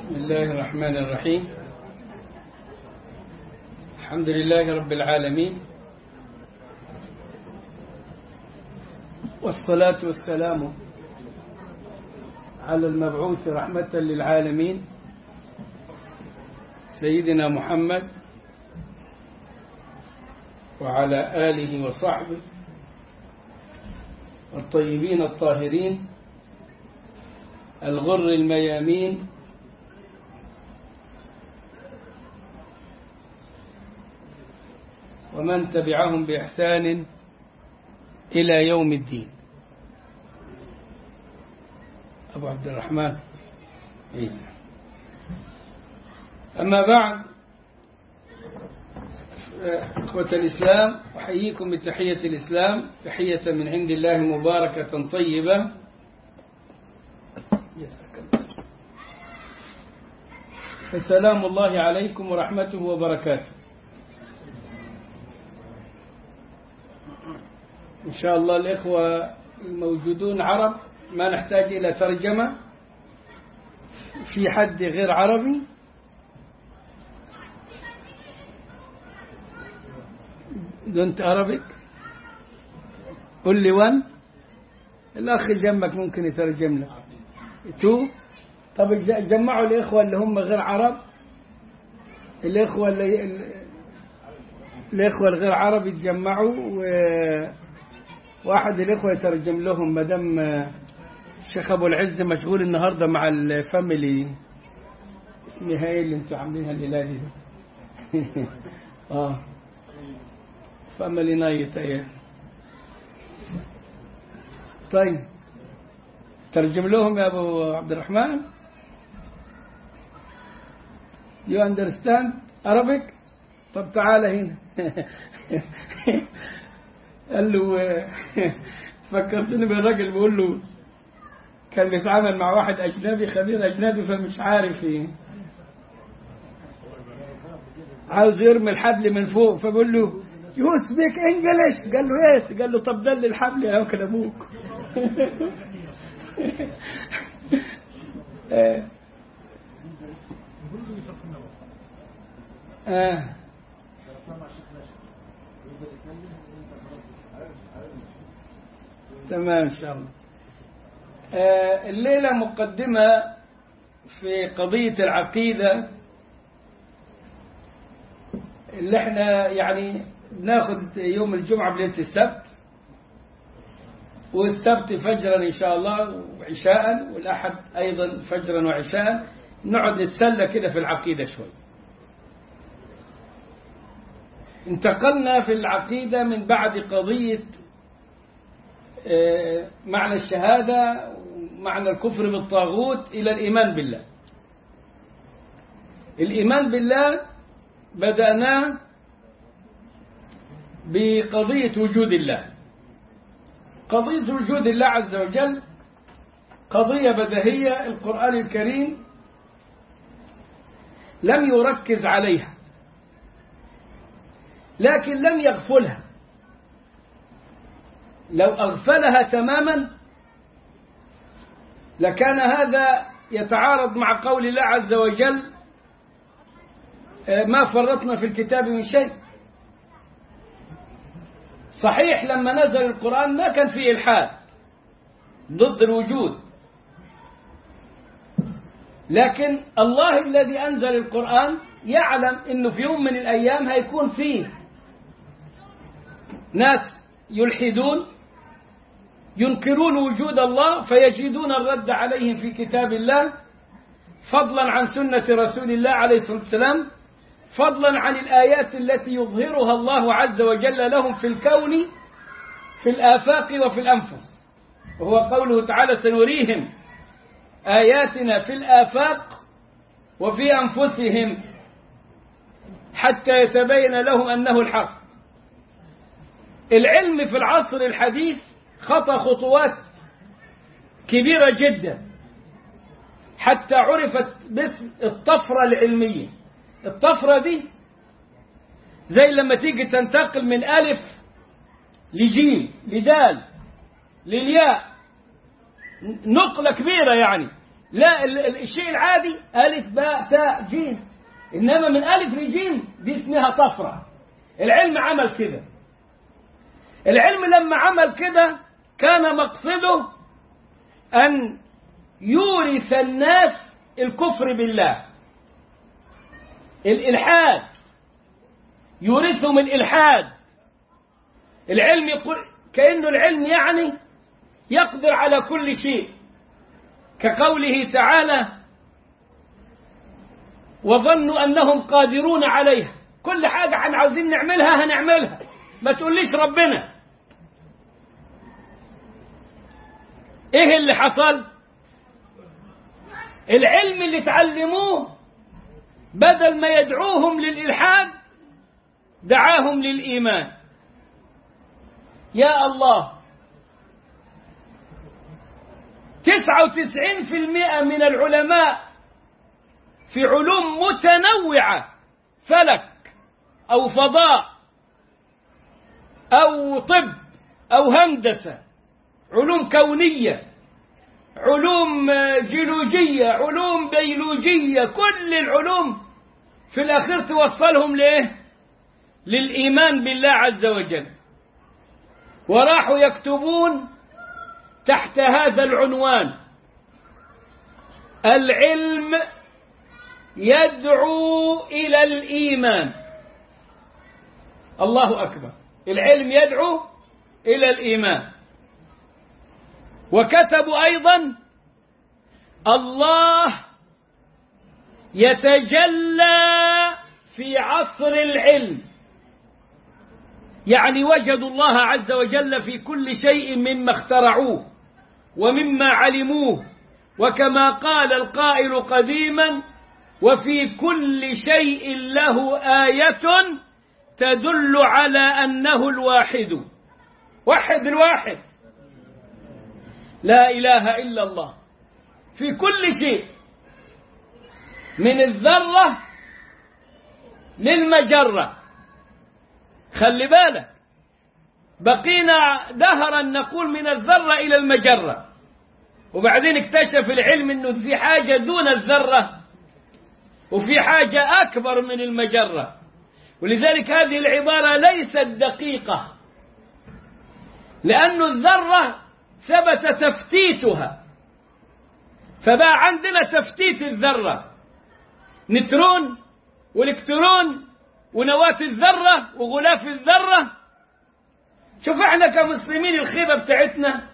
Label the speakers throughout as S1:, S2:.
S1: بسم الله الرحمن الرحيم الحمد لله رب العالمين والصلاة والسلام على المبعوث رحمة للعالمين سيدنا محمد وعلى آله وصحبه الطيبين الطاهرين الغر الميامين ومن تبعهم بإحسان إلى يوم الدين أبو عبد الرحمن إيه. أما بعد إخوة الإسلام أحييكم بتحية الإسلام تحية من عند الله مباركة طيبة فسلام الله عليكم ورحمته وبركاته إن شاء الله الإخوة الموجودون عرب ما نحتاج إلى ترجمة في حد غير عربي دونت عربي قل لي وان الأخ اللي جنبك ممكن يترجم لك تو طب جمعوا الإخوة اللي هم غير عرب الإخوة اللي الإخوة الغير عرب يتجمعوا و واحد الإخوة يترجم لهم ما دام الشيخ أبو العز مشغول النهاردة مع الفاميلي اسمها إيه اللي أنتوا عاملينها الليلة دي آه فاميلي نايت أيه طيب ترجم لهم يا أبو عبد الرحمن You understand Arabic طب تعال هنا قال له فكرتني بالراجل بيقول له كان بيتعامل مع واحد أجنبي خبير أجنبي فمش عارف ايه عاوز يرمي الحبل من فوق فبقول له يو سبيك انجلش قال له ايه قال له طب دل الحبل يا اكل ابوك آه. آه. تمام إن شاء الله آه الليلة مقدمة في قضية العقيدة اللي احنا يعني بناخد يوم الجمعة بليلة السبت والسبت فجرا إن شاء الله وعشاء والأحد أيضا فجرا وعشاء نقعد نتسلى كده في العقيدة شوي انتقلنا في العقيدة من بعد قضية معنى الشهادة ومعنى الكفر بالطاغوت إلى الإيمان بالله الإيمان بالله بدأناه بقضية وجود الله قضية وجود الله عز وجل قضية بديهية القرآن الكريم لم يركز عليها لكن لم يغفلها لو أغفلها تماما لكان هذا يتعارض مع قول الله عز وجل ما فرطنا في الكتاب من شيء صحيح لما نزل القرآن ما كان فيه إلحاد ضد الوجود لكن الله الذي أنزل القرآن يعلم أنه في يوم من الأيام هيكون فيه ناس يلحدون ينكرون وجود الله فيجدون الرد عليهم في كتاب الله فضلا عن سنة رسول الله عليه الصلاة والسلام فضلا عن الآيات التي يظهرها الله عز وجل لهم في الكون في الآفاق وفي الأنفس وهو قوله تعالى سنريهم آياتنا في الآفاق وفي أنفسهم حتى يتبين لهم أنه الحق العلم في العصر الحديث خطى خطوات كبيرة جدا حتى عرفت باسم الطفرة العلمية الطفرة دي زي لما تيجي تنتقل من ألف لجيم لدال للياء نقلة كبيرة يعني لا ال- ال- الشيء العادي ألف باء تاء جيم إنما من ألف لجيم دي اسمها طفرة العلم عمل كده العلم لما عمل كده كان مقصده أن يورث الناس الكفر بالله الإلحاد يورثهم الإلحاد العلم يقول كأنه العلم يعني يقدر على كل شيء كقوله تعالى وظنوا أنهم قادرون عليها كل حاجة عن عاوزين نعملها هنعملها ما تقوليش ربنا ايه اللي حصل العلم اللي تعلموه بدل ما يدعوهم للإلحاد دعاهم للإيمان يا الله تسعة وتسعين في المئة من العلماء في علوم متنوعة فلك أو فضاء أو طب أو هندسة علوم كونية علوم جيولوجية علوم بيولوجية كل العلوم في الأخير توصلهم لإيه للإيمان بالله عز وجل وراحوا يكتبون تحت هذا العنوان العلم يدعو إلى الإيمان الله أكبر العلم يدعو إلى الإيمان وكتبوا أيضا الله يتجلى في عصر العلم يعني وجدوا الله عز وجل في كل شيء مما اخترعوه ومما علموه وكما قال القائل قديما وفي كل شيء له آية تدل على أنه الواحد وحد الواحد لا إله إلا الله في كل شيء من الذرة للمجرة خلي بالك بقينا دهرا نقول من الذرة إلى المجرة وبعدين اكتشف العلم انه في حاجة دون الذرة وفي حاجة أكبر من المجرة ولذلك هذه العبارة ليست دقيقة لأن الذرة ثبت تفتيتها فبقى عندنا تفتيت الذرة نترون والكترون ونواة الذرة وغلاف الذرة شوف احنا كمسلمين الخيبة بتاعتنا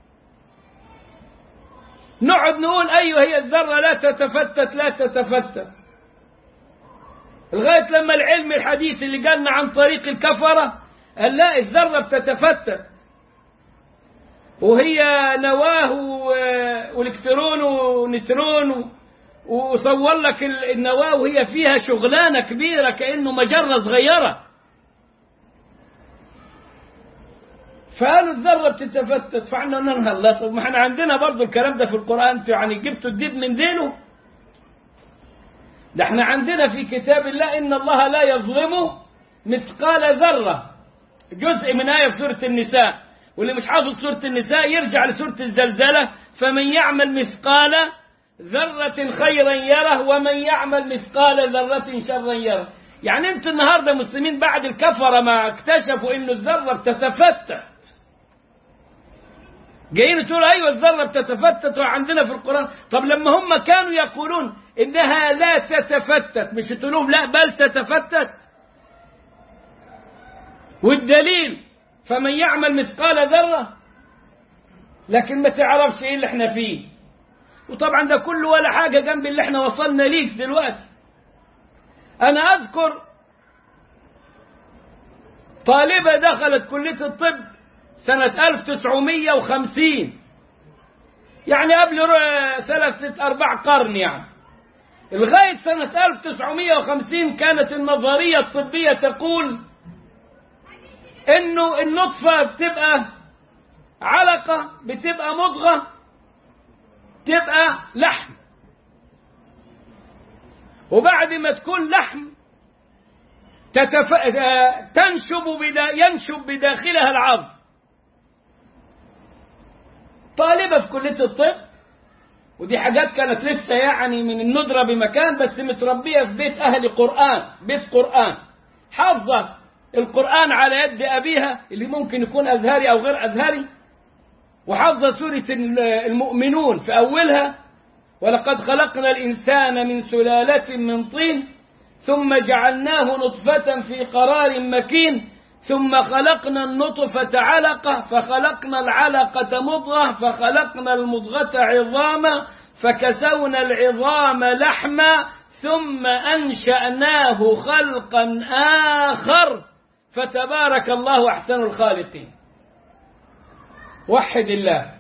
S1: نقعد نقول أيوة هي الذرة لا تتفتت لا تتفتت لغاية لما العلم الحديث اللي قالنا عن طريق الكفرة قال لا الذرة بتتفتت وهي نواه والكترون ونترون وصور لك النواة وهي فيها شغلانة كبيرة كأنه مجرة صغيرة فقالوا الذرة بتتفتت فاحنا ننهى الله طب ما احنا عندنا برضو الكلام ده في القرآن انتوا يعني جبتوا الديب من دينه ده احنا عندنا في كتاب الله إن الله لا يظلم مثقال ذرة جزء من آية في سورة النساء واللي مش حافظ سورة النساء يرجع لسورة الزلزلة فمن يعمل مثقال ذرة خيرا يره ومن يعمل مثقال ذرة شرا يره يعني انتوا النهاردة مسلمين بعد الكفرة ما اكتشفوا ان الذرة بتتفتت جايين تقولوا ايوه الذرة بتتفتت وعندنا في القرآن طب لما هم كانوا يقولون انها لا تتفتت مش تقولون لا بل تتفتت والدليل فمن يعمل مثقال ذرة لكن ما تعرفش ايه اللي احنا فيه وطبعا ده كله ولا حاجة جنب اللي احنا وصلنا ليه دلوقتي انا اذكر طالبة دخلت كلية الطب سنة 1950 يعني قبل ثلاثة أربع قرن يعني لغاية سنة 1950 كانت النظرية الطبية تقول إنه النطفة بتبقى علقة بتبقى مضغة تبقى لحم وبعد ما تكون لحم تتف... تنشب بدا... ينشب بداخلها العظم طالبة في كلية الطب ودي حاجات كانت لسه يعني من الندرة بمكان بس متربية في بيت أهل قرآن بيت قرآن حافظة القرآن على يد أبيها اللي ممكن يكون أزهري أو غير أزهري وحافظة سورة المؤمنون في أولها ولقد خلقنا الإنسان من سلالة من طين ثم جعلناه نطفة في قرار مكين ثم خلقنا النطفة علقة فخلقنا العلقة مضغة فخلقنا المضغة عظاما فكسونا العظام لحما ثم أنشأناه خلقا آخر فتبارك الله أحسن الخالقين وحد الله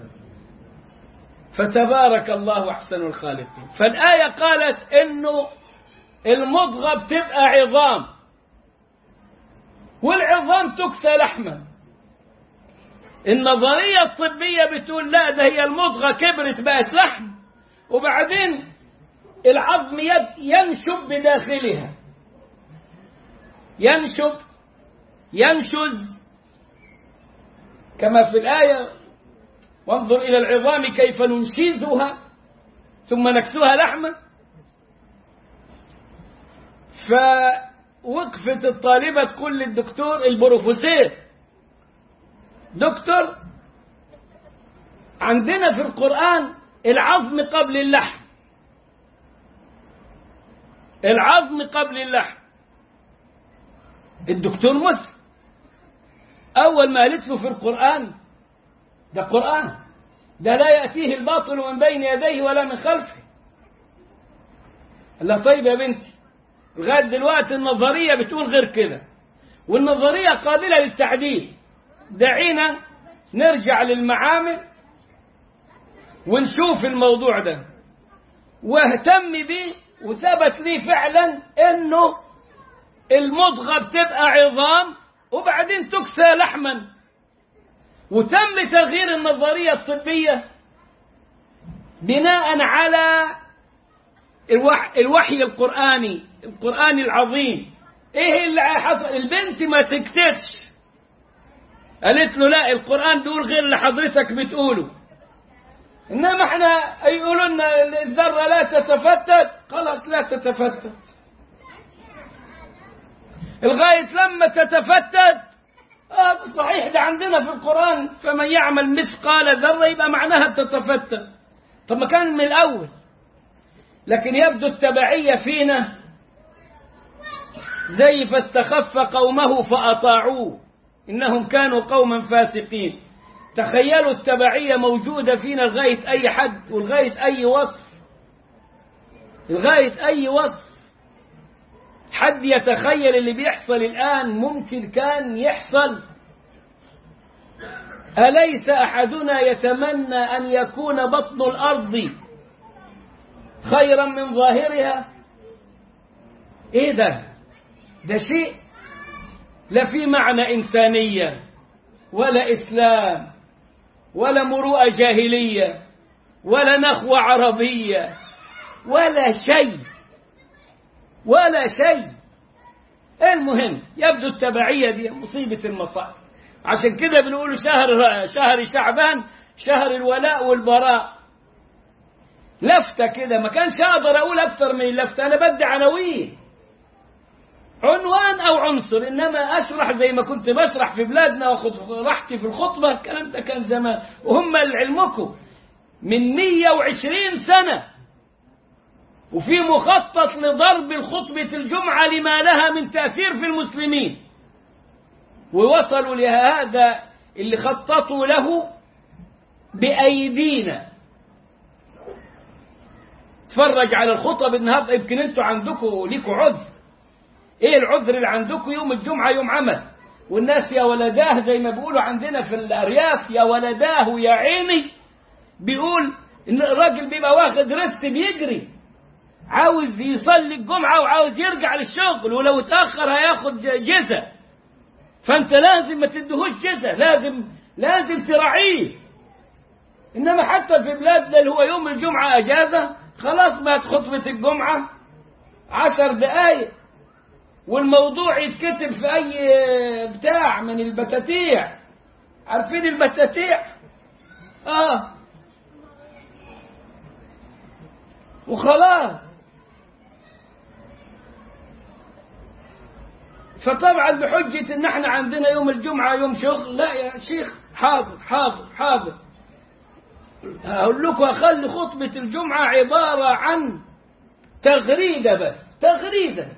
S1: فتبارك الله أحسن الخالقين فالآية قالت إنه المضغة بتبقى عظام والعظام تكسى لحما النظرية الطبية بتقول لا ده هي المضغة كبرت بقت لحم وبعدين العظم ينشب بداخلها ينشب ينشز كما في الآية وانظر إلى العظام كيف ننشزها ثم نكسوها لحما فوقفت الطالبة تقول للدكتور البروفيسور دكتور عندنا في القرآن العظم قبل اللحم العظم قبل اللحم الدكتور مسلم أول ما قالت له في القرآن ده قرآن ده لا يأتيه الباطل من بين يديه ولا من خلفه قال لها طيب يا بنتي لغاية دلوقتي النظرية بتقول غير كده والنظرية قابلة للتعديل دعينا نرجع للمعامل ونشوف الموضوع ده واهتم بيه وثبت لي فعلا انه المضغة بتبقى عظام وبعدين تكسى لحما وتم تغيير النظرية الطبية بناء على الوحي, الوحي القرآني القرآني العظيم ايه اللي حصل البنت ما سكتتش قالت له لا القرآن بيقول غير اللي حضرتك بتقوله انما احنا يقولوا لنا الذرة لا تتفتت خلاص لا تتفتت لغاية لما تتفتت آه صحيح ده عندنا في القرآن فمن يعمل مثقال ذرة يبقى معناها تتفتت طب ما كان من الأول لكن يبدو التبعية فينا زي فاستخف قومه فأطاعوه إنهم كانوا قوما فاسقين تخيلوا التبعية موجودة فينا لغاية أي حد ولغاية أي وصف لغاية أي وصف حد يتخيل اللي بيحصل الآن ممكن كان يحصل أليس أحدنا يتمنى أن يكون بطن الأرض خيرا من ظاهرها إيه ده ده شيء لا في معنى إنسانية ولا إسلام ولا مروءة جاهلية ولا نخوة عربية ولا شيء ولا شيء المهم يبدو التبعية دي مصيبة المصائب عشان كده بنقول شهر شهر شعبان شهر الولاء والبراء لفتة كده ما كانش أقدر أقول أكثر من اللفتة أنا بدي عناوين عنوان أو عنصر إنما أشرح زي ما كنت بشرح في بلادنا وأخذ راحتي في الخطبة الكلام ده كان زمان وهم علمكم من 120 سنة وفي مخطط لضرب الخطبة الجمعة لما لها من تأثير في المسلمين ووصلوا لهذا اللي خططوا له بأيدينا تفرج على الخطب النهارده يمكن انتوا عندكم ليكوا عذر ايه العذر اللي عندكم يوم الجمعة يوم عمل والناس يا ولداه زي ما بيقولوا عندنا في الأرياف يا ولداه يا عيني بيقول ان الراجل بيبقى واخد رست بيجري عاوز يصلي الجمعة وعاوز يرجع للشغل ولو اتأخر هياخد جزء فأنت لازم ما تدهوش جزء لازم لازم تراعيه إنما حتى في بلادنا اللي هو يوم الجمعة أجازة خلاص بقت خطبة الجمعة عشر دقايق والموضوع يتكتب في أي بتاع من البتاتيع عارفين البتاتيع؟ آه وخلاص فطبعا بحجة ان احنا عندنا يوم الجمعة يوم شغل لا يا شيخ حاضر حاضر حاضر اقول لكم اخلي خطبة الجمعة عبارة عن تغريدة بس تغريدة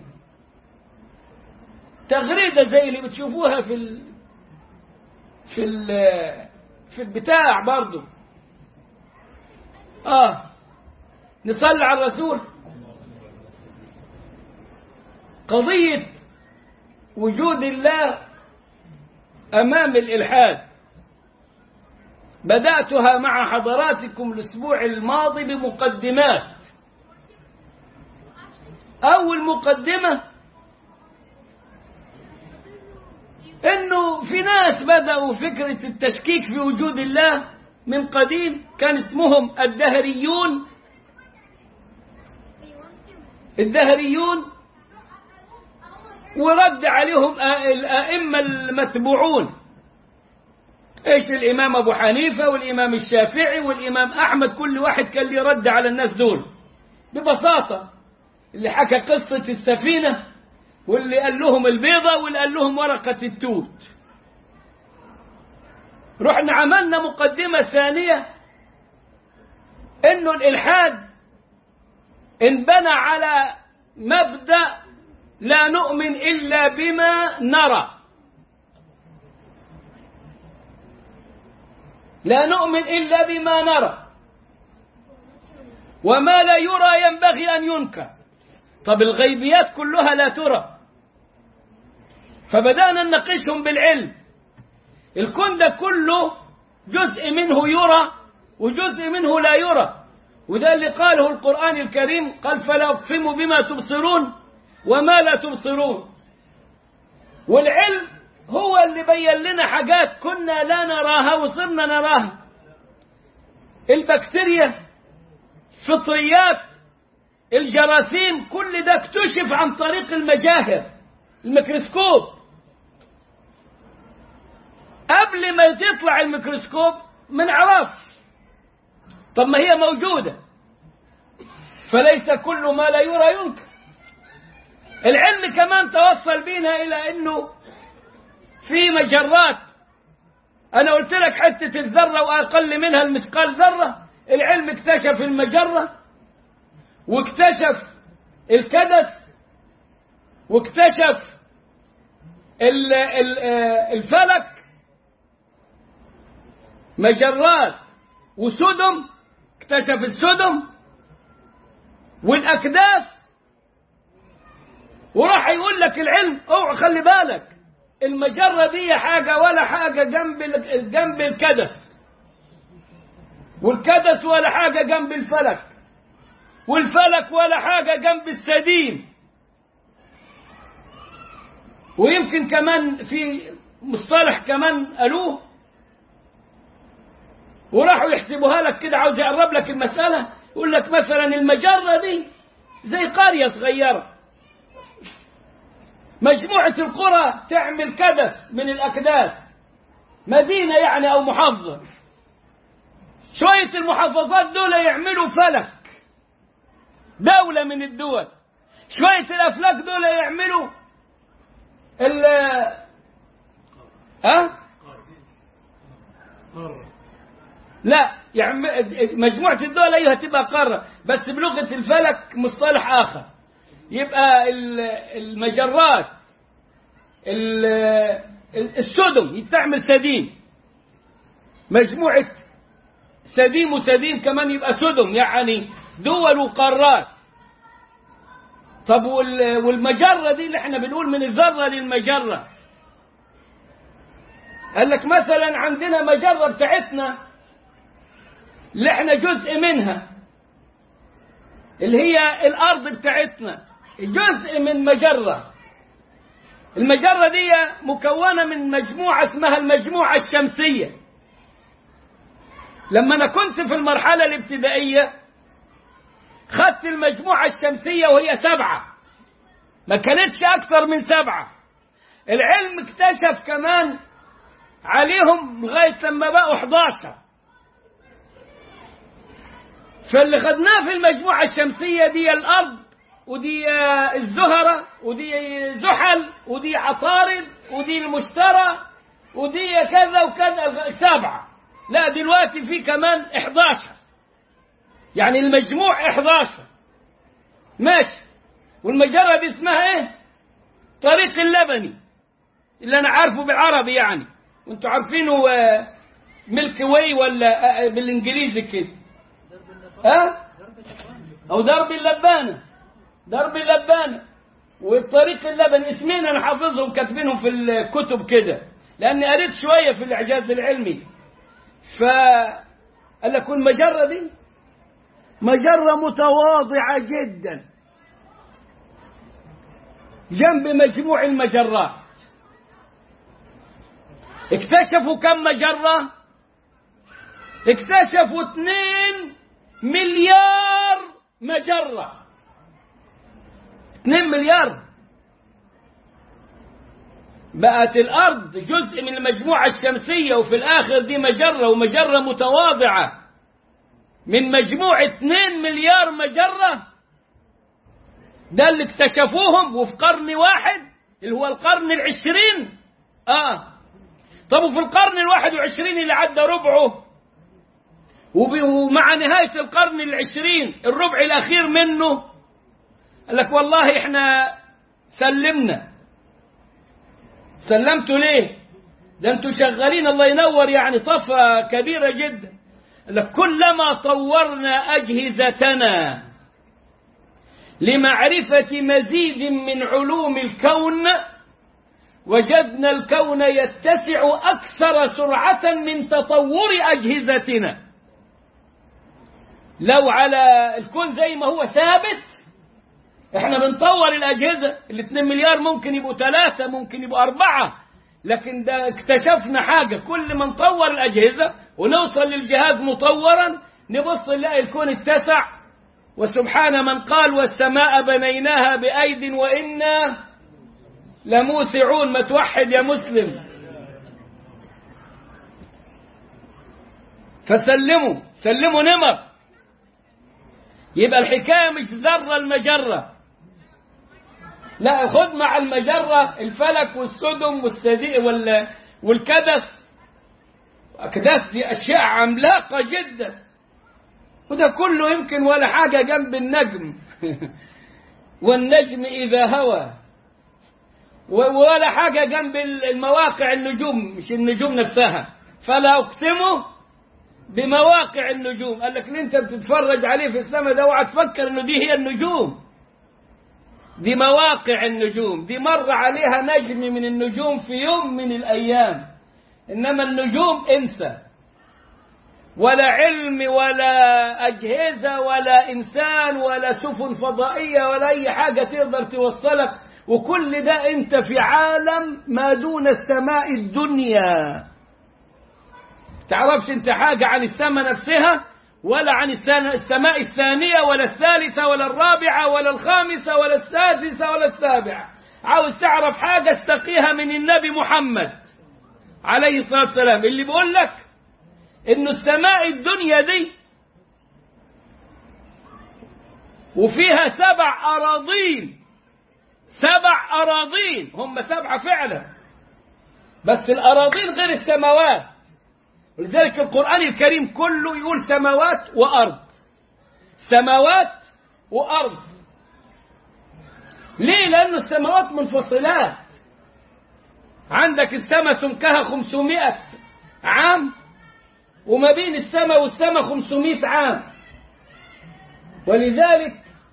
S1: تغريدة زي اللي بتشوفوها في ال... في ال... في البتاع برضو اه نصلي على الرسول قضية وجود الله أمام الإلحاد بدأتها مع حضراتكم الأسبوع الماضي بمقدمات أول مقدمة إنه في ناس بدأوا فكرة التشكيك في وجود الله من قديم كان اسمهم الدهريون الدهريون ورد عليهم الأئمة المتبوعون ايش الإمام أبو حنيفة والإمام الشافعي والإمام أحمد كل واحد كان لي رد على الناس دول ببساطة اللي حكى قصة السفينة واللي قال لهم البيضة واللي قال لهم ورقة التوت رحنا عملنا مقدمة ثانية انه الالحاد انبنى على مبدأ لا نؤمن إلا بما نرى لا نؤمن إلا بما نرى وما لا يرى ينبغي أن ينكر طب الغيبيات كلها لا ترى فبدأنا نناقشهم بالعلم الكون ده كله جزء منه يرى وجزء منه لا يرى وده اللي قاله القرآن الكريم قال فلا أقسم بما تبصرون وما لا تبصرون والعلم هو اللي بين لنا حاجات كنا لا نراها وصرنا نراها البكتيريا فطريات الجراثيم كل ده اكتشف عن طريق المجاهر الميكروسكوب قبل ما تطلع الميكروسكوب ما نعرفش طب ما هي موجودة فليس كل ما لا يرى ينكر العلم كمان توصل بينا إلى أنه في مجرات أنا قلت لك حتة الذرة وأقل منها المثقال ذرة العلم اكتشف المجرة واكتشف الكدس واكتشف ال ال الفلك مجرات وسدم اكتشف السدم والأكداس وراح يقول لك العلم اوعى خلي بالك المجرة دي حاجة ولا حاجة جنب جنب الكدس والكدس ولا حاجة جنب الفلك والفلك ولا حاجة جنب السديم ويمكن كمان في مصطلح كمان قالوه وراحوا يحسبوها لك كده عاوز يقرب لك المسألة يقول لك مثلا المجرة دي زي قرية صغيرة مجموعة القرى تعمل كدس من الأكداس مدينة يعني أو محافظة شوية المحافظات دول يعملوا فلك دولة من الدول شوية الأفلاك دول يعملوا ال ها؟ لا يعني مجموعة الدول أيها تبقى قارة بس بلغة الفلك مصطلح آخر يبقى المجرات السدم تعمل سديم مجموعة سديم وسديم كمان يبقى سدم يعني دول وقارات طب والمجرة دي اللي احنا بنقول من الذرة للمجرة قال لك مثلا عندنا مجرة بتاعتنا اللي احنا جزء منها اللي هي الأرض بتاعتنا جزء من مجرة المجرة دي مكونة من مجموعة اسمها المجموعة الشمسية لما أنا كنت في المرحلة الابتدائية خدت المجموعة الشمسية وهي سبعة ما كانتش أكثر من سبعة العلم اكتشف كمان عليهم لغاية لما بقوا 11 فاللي خدناه في المجموعة الشمسية دي الأرض ودي الزهرة ودي زحل ودي عطارد ودي المشترى ودي كذا وكذا سبعة لا دلوقتي في كمان 11 يعني المجموع 11 ماشي والمجرة دي اسمها ايه طريق اللبني اللي انا عارفه بالعربي يعني وانتوا عارفينه ميلكي واي ولا بالانجليزي كده ها او درب اللبانه درب اللبانه والطريق اللبني اسمين انا حافظهم كاتبينهم في الكتب كده لاني قريت شويه في الاعجاز العلمي ف قال لك المجره دي مجره متواضعه جدا جنب مجموع المجرات اكتشفوا كم مجرة اكتشفوا اثنين مليار مجرة اثنين مليار بقت الأرض جزء من المجموعة الشمسية وفي الآخر دي مجرة ومجرة متواضعة من مجموع اثنين مليار مجرة ده اللي اكتشفوهم وفي قرن واحد اللي هو القرن العشرين اه طب وفي القرن الواحد وعشرين اللي عدى ربعه ومع نهاية القرن العشرين الربع الأخير منه قال لك والله احنا سلمنا سلمتوا ليه ده انتوا شغالين الله ينور يعني طفرة كبيرة جدا قال لك كلما طورنا أجهزتنا لمعرفة مزيد من علوم الكون وجدنا الكون يتسع أكثر سرعة من تطور أجهزتنا لو على الكون زي ما هو ثابت احنا بنطور الأجهزة الاثنين مليار ممكن يبقوا ثلاثة ممكن يبقوا أربعة لكن ده اكتشفنا حاجة كل ما نطور الأجهزة ونوصل للجهاز مطورا نبص نلاقي الكون اتسع وسبحان من قال والسماء بنيناها بأيد وإنا لموسعون ما توحد يا مسلم فسلموا سلموا نمر يبقى الحكاية مش ذرة المجرة لا خد مع المجرة الفلك والسدم والسدي وال والكدس الكدس دي أشياء عملاقة جدا وده كله يمكن ولا حاجة جنب النجم والنجم إذا هوى ولا حاجة جنب المواقع النجوم مش النجوم نفسها فلا أقسمه بمواقع النجوم قال لك اللي انت بتتفرج عليه في السماء ده اوعى تفكر انه دي هي النجوم دي مواقع النجوم دي مر عليها نجم من النجوم في يوم من الايام انما النجوم انسى ولا علم ولا اجهزه ولا انسان ولا سفن فضائيه ولا اي حاجه تقدر توصلك وكل ده انت في عالم ما دون السماء الدنيا تعرفش انت حاجة عن السماء نفسها ولا عن السماء الثانية ولا الثالثة ولا الرابعة ولا الخامسة ولا السادسة ولا السابعة عاوز تعرف حاجة استقيها من النبي محمد عليه الصلاة والسلام اللي بيقول لك انه السماء الدنيا دي وفيها سبع أراضين سبع أراضين هم سبعة فعلا بس الأراضين غير السماوات ولذلك القرآن الكريم كله يقول سماوات وأرض سماوات وأرض ليه لأن السماوات منفصلات عندك السماء سمكها 500 عام وما بين السماء والسماء 500 عام ولذلك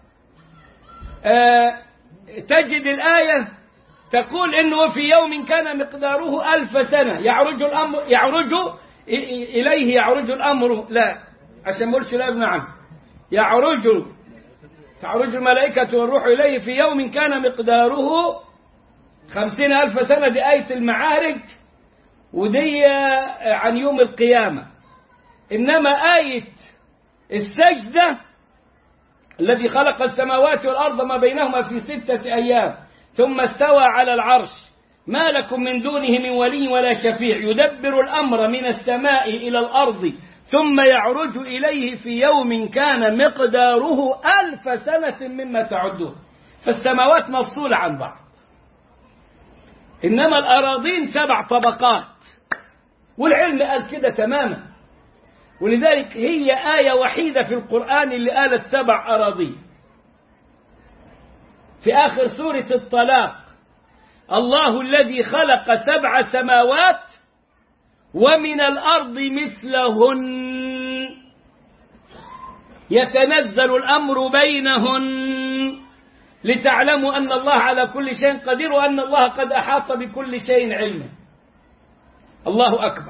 S1: آه تجد الآية تقول إنه في يوم كان مقداره ألف سنة يعرج الأمر يعرج إليه يعرج الأمر لا عشان ما لا نعم يعرج تعرج الملائكة والروح إليه في يوم كان مقداره خمسين ألف سنة دي آية المعارج ودي عن يوم القيامة إنما آية السجدة الذي خلق السماوات والأرض ما بينهما في ستة أيام ثم استوى على العرش ما لكم من دونه من ولي ولا شفيع يدبر الأمر من السماء إلى الأرض ثم يعرج إليه في يوم كان مقداره ألف سنة مما تعدون فالسماوات مفصولة عن بعض إنما الأراضين سبع طبقات والعلم قال كده تماما ولذلك هي آية وحيدة في القرآن اللي قالت سبع أراضين في آخر سورة الطلاق الله الذي خلق سبع سماوات ومن الأرض مثلهن يتنزل الأمر بينهن لتعلموا أن الله على كل شيء قدير وأن الله قد أحاط بكل شيء علما الله أكبر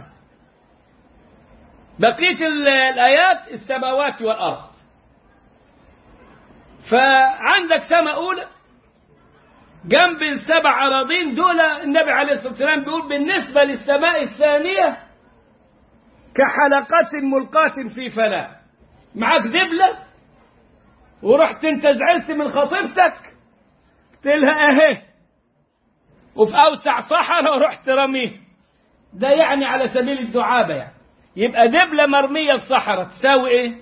S1: بقية الآيات السماوات والأرض فعندك سماء أولى جنب السبع أراضين دول النبي عليه الصلاة والسلام بيقول بالنسبة للسماء الثانية كحلقات ملقاة في فلاة معاك دبلة ورحت انت زعلت من خطيبتك قلت لها اهي وفي اوسع صحراء ورحت رميه ده يعني على سبيل الدعابة يعني يبقى دبلة مرمية الصحراء تساوي ايه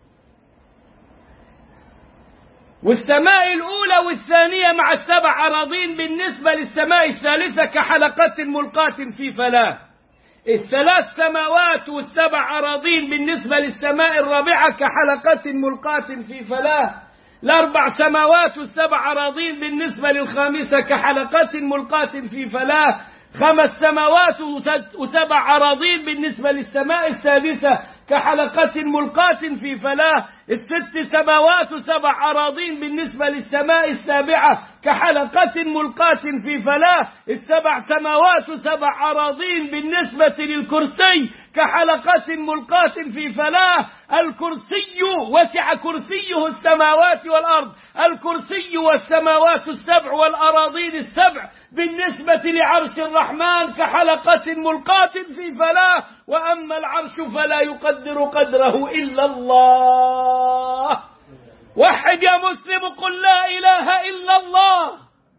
S1: والسماء الأولى والثانية مع السبع أراضين بالنسبة للسماء الثالثة كحلقة ملقاة في فلاة الثلاث سماوات والسبع أراضين بالنسبة للسماء الرابعة كحلقة ملقاة في فلاة الأربع سماوات والسبع أراضين بالنسبة للخامسة كحلقة ملقاة في فلاة خمس سماوات وسبع أراضين بالنسبة للسماء السادسة كحلقة ملقاة في فلاة الست سماوات وسبع أراضين بالنسبة للسماء السابعة كحلقة ملقاة في فلاة السبع سماوات وسبع أراضين بالنسبة للكرسي كحلقة ملقاة في فلاة الكرسي وسع كرسيه السماوات والأرض الكرسي والسماوات السبع والأراضين السبع بالنسبة لعرش الرحمن كحلقة ملقاة في فلاة وأما العرش فلا يقدر قدره إلا الله وحد يا مسلم قل لا إله إلا الله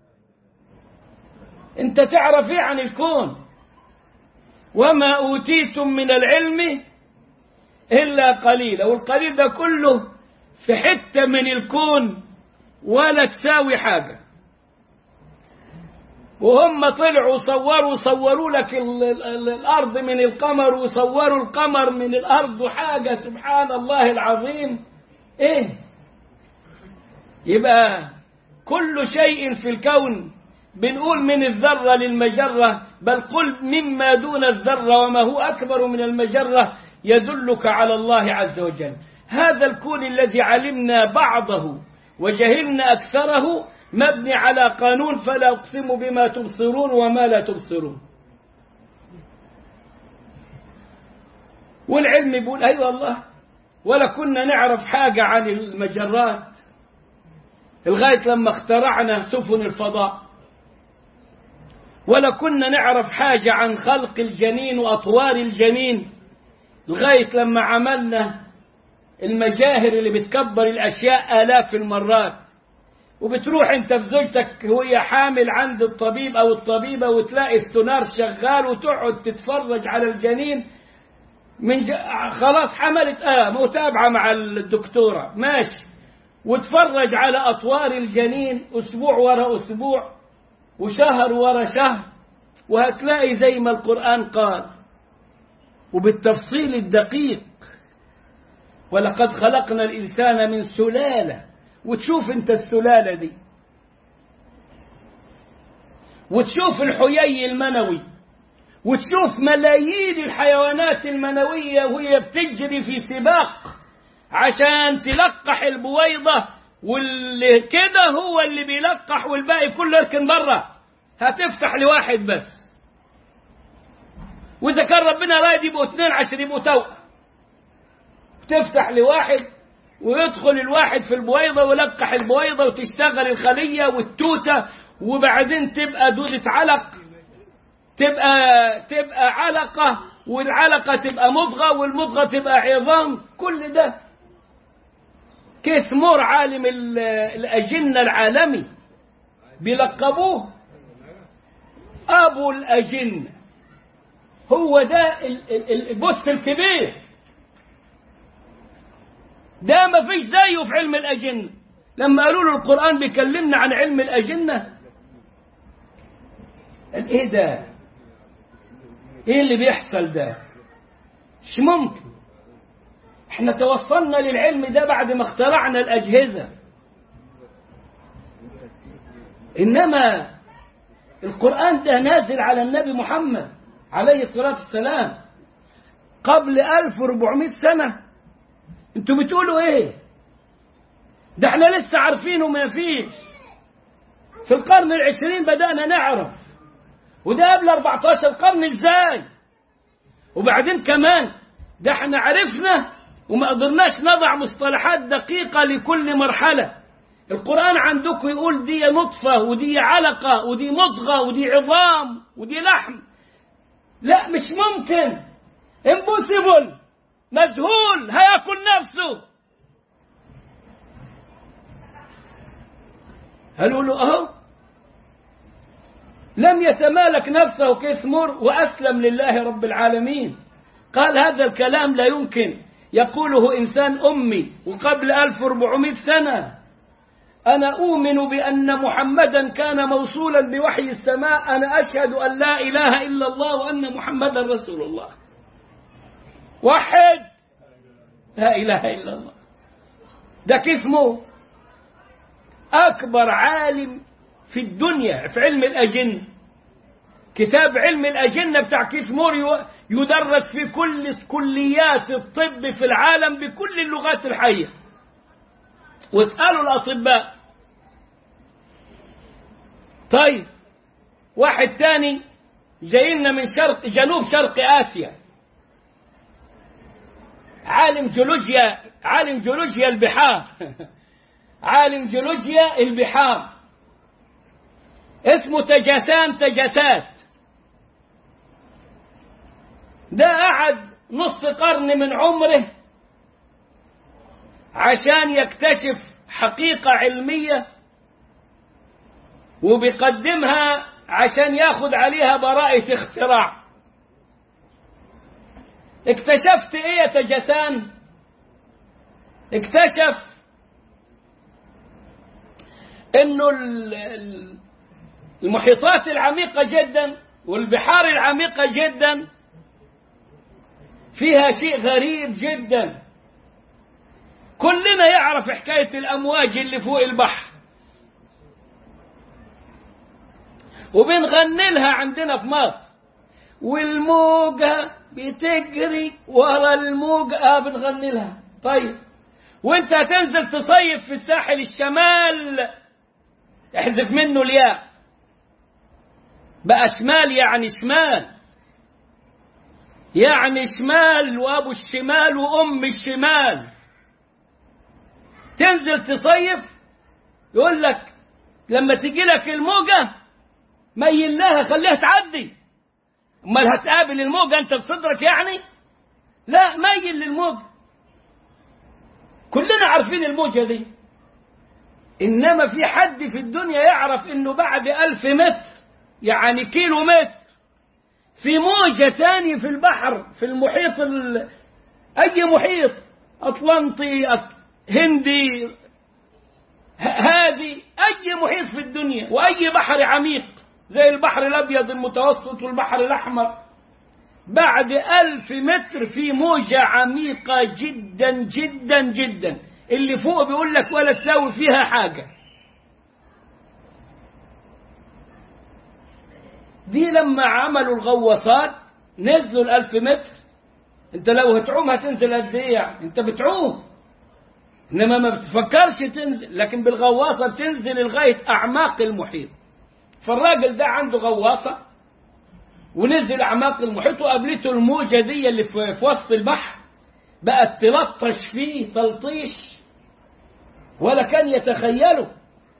S1: أنت تعرف إيه عن الكون وما أوتيتم من العلم إلا قليلا والقليل ده كله في حتة من الكون ولا تساوي حاجة وهم طلعوا صوروا صوروا لك ال ال الأرض من القمر وصوروا القمر من الأرض وحاجة سبحان الله العظيم إيه يبقى كل شيء في الكون بنقول من الذرة للمجرة بل قل مما دون الذرة وما هو أكبر من المجرة يدلك على الله عز وجل هذا الكون الذي علمنا بعضه وجهلنا أكثره مبني على قانون فلا أقسم بما تبصرون وما لا تبصرون والعلم يقول أيوة الله ولا كنا نعرف حاجة عن المجرات لغاية لما اخترعنا سفن الفضاء ولا كنا نعرف حاجة عن خلق الجنين وأطوار الجنين لغاية لما عملنا المجاهر اللي بتكبر الأشياء آلاف المرات وبتروح انت بزوجتك وهي حامل عند الطبيب او الطبيبه وتلاقي السونار شغال وتقعد تتفرج على الجنين من ج... خلاص حملت اه متابعه مع الدكتوره ماشي وتفرج على اطوار الجنين اسبوع ورا اسبوع وشهر ورا شهر وهتلاقي زي ما القران قال وبالتفصيل الدقيق ولقد خلقنا الانسان من سلاله وتشوف انت السلالة دي وتشوف الحيي المنوي وتشوف ملايين الحيوانات المنوية وهي بتجري في سباق عشان تلقح البويضة واللي كده هو اللي بيلقح والباقي كله يركن برا هتفتح لواحد بس وإذا كان ربنا رايد يبقوا اثنين عشان يبقوا توأم تفتح لواحد ويدخل الواحد في البويضة ويلقح البويضة وتشتغل الخلية والتوتة وبعدين تبقى دودة علق تبقى تبقى علقة والعلقة تبقى مضغة والمضغة تبقى عظام كل ده كيس مور عالم الأجنة العالمي بيلقبوه أبو الأجنة هو ده البث الكبير ده ما فيش زيه في علم الأجنة لما قالوا له القرآن بيكلمنا عن علم الأجنة قال ايه ده ايه اللي بيحصل ده مش ممكن احنا توصلنا للعلم ده بعد ما اخترعنا الأجهزة إنما القرآن ده نازل على النبي محمد عليه الصلاة والسلام قبل 1400 سنة انتوا بتقولوا ايه ده احنا لسه عارفينه ما فيش في القرن العشرين بدأنا نعرف وده قبل 14 قرن ازاي وبعدين كمان ده احنا عرفنا وما قدرناش نضع مصطلحات دقيقة لكل مرحلة القرآن عندكم يقول دي نطفة ودي علقة ودي مضغة ودي عظام ودي لحم لا مش ممكن امبوسيبل مذهول هياكل نفسه قالوا له اهو لم يتمالك نفسه كثمر واسلم لله رب العالمين قال هذا الكلام لا يمكن يقوله انسان امي وقبل 1400 سنه انا اؤمن بان محمدا كان موصولا بوحي السماء انا اشهد ان لا اله الا الله وان محمدا رسول الله وحد لا اله الا الله ده كيفمه أكبر عالم في الدنيا في علم الأجنة كتاب علم الأجنة بتاع كيس مور يدرس في كل كليات الطب في العالم بكل اللغات الحية واسألوا الأطباء طيب واحد تاني جاي لنا من شرق جنوب شرق آسيا عالم جيولوجيا عالم جيولوجيا البحار عالم جيولوجيا البحار اسمه تجسان تجسات ده قعد نص قرن من عمره عشان يكتشف حقيقة علمية وبيقدمها عشان ياخد عليها براءة اختراع اكتشفت ايه يا تجسان اكتشف انه المحيطات العميقة جدا والبحار العميقة جدا فيها شيء غريب جدا كلنا يعرف حكاية الأمواج اللي فوق البحر وبنغني لها عندنا في مصر والموجة بتجري ورا الموجة آه بنغني لها طيب وانت هتنزل تصيف في الساحل الشمال احذف منه الياء بقى شمال يعني شمال يعني شمال وابو الشمال وام الشمال تنزل تصيف يقول لك لما تجي لك الموجة ميل لها خليها تعدي امال هتقابل الموجة انت بصدرك يعني لا ميل للموجة كلنا عارفين الموجة دي إنما في حد في الدنيا يعرف إنه بعد ألف متر يعني كيلو متر في موجة تانية في البحر في المحيط ال... أي محيط أطلنطي أط... هندي ه... هذه أي محيط في الدنيا وأي بحر عميق زي البحر الأبيض المتوسط والبحر الأحمر بعد ألف متر في موجة عميقة جدا جدا جدا اللي فوق بيقول لك ولا تساوي فيها حاجة دي لما عملوا الغواصات نزلوا الألف متر انت لو هتعوم هتنزل قد ايه يعني انت بتعوم انما ما بتفكرش تنزل لكن بالغواصة بتنزل لغاية أعماق المحيط فالراجل ده عنده غواصة ونزل أعماق المحيط وقابلته الموجة دي اللي في وسط البحر بقت تلطش فيه تلطيش ولا كان يتخيله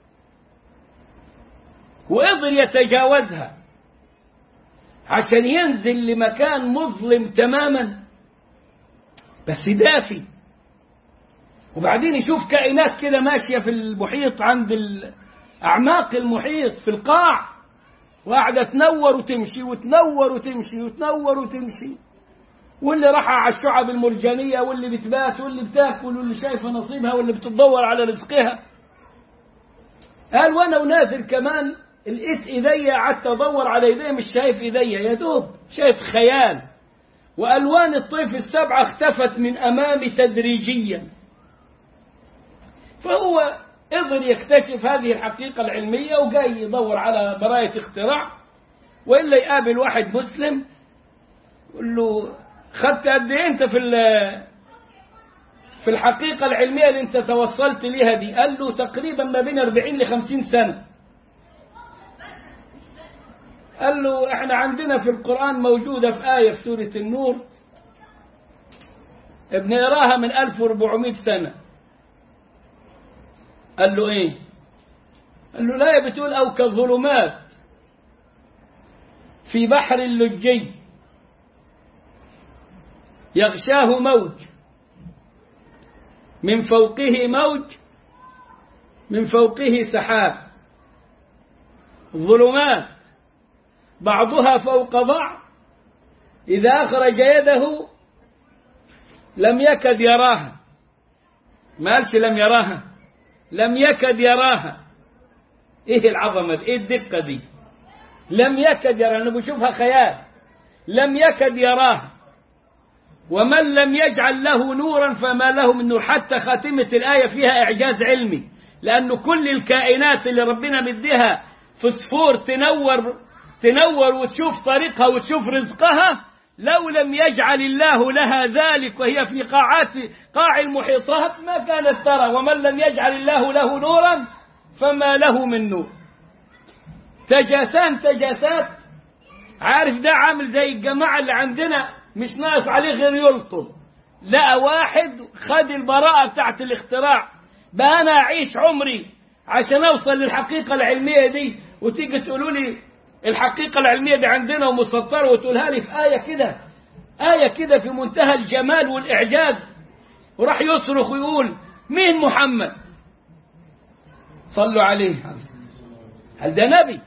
S1: وقدر يتجاوزها عشان ينزل لمكان مظلم تماما بس دافي وبعدين يشوف كائنات كده ماشية في المحيط عند أعماق المحيط في القاع وقاعدة تنور وتمشي وتنور وتمشي وتنور وتمشي واللي راح على الشعب المرجانية واللي بتبات واللي بتاكل واللي شايفة نصيبها واللي بتدور على رزقها قال وانا ونازل كمان لقيت ايديا قعدت ادور على ايديا مش شايف ايديا يا دوب شايف خيال والوان الطيف السبعه اختفت من امامي تدريجيا فهو قدر يكتشف هذه الحقيقه العلميه وجاي يدور على برايه اختراع والا يقابل واحد مسلم يقول له خدت قد ايه انت في في الحقيقه العلميه اللي انت توصلت ليها دي قال له تقريبا ما بين 40 ل 50 سنه قال له احنا عندنا في القرآن موجودة في آية في سورة النور بنقراها من 1400 سنة قال له ايه قال له لا بتقول او كظلمات في بحر اللجي يغشاه موج من فوقه موج من فوقه سحاب ظلمات بعضها فوق بعض إذا أخرج يده لم يكد يراها ما قالش لم يراها لم يكد يراها ايه العظمة دي ايه الدقة دي لم يكد يراها انا بشوفها خيال لم يكد يراها ومن لم يجعل له نورا فما له من نور حتى خاتمة الآية فيها إعجاز علمي لأنه كل الكائنات اللي ربنا مديها فسفور تنور تنور وتشوف طريقها وتشوف رزقها لو لم يجعل الله لها ذلك وهي في قاعات قاع المحيطات ما كانت ترى ومن لم يجعل الله له نورا فما له من نور تجاسان تجاسات عارف ده عامل زي الجماعة اللي عندنا مش ناقص عليه غير يلطم لقى واحد خد البراءة بتاعت الاختراع بقى أنا أعيش عمري عشان أوصل للحقيقة العلمية دي وتيجي تقولوا لي الحقيقة العلمية دي عندنا ومسطرة وتقولها لي في آية كده آية كده في منتهى الجمال والإعجاز وراح يصرخ ويقول مين محمد صلوا عليه هل ده نبي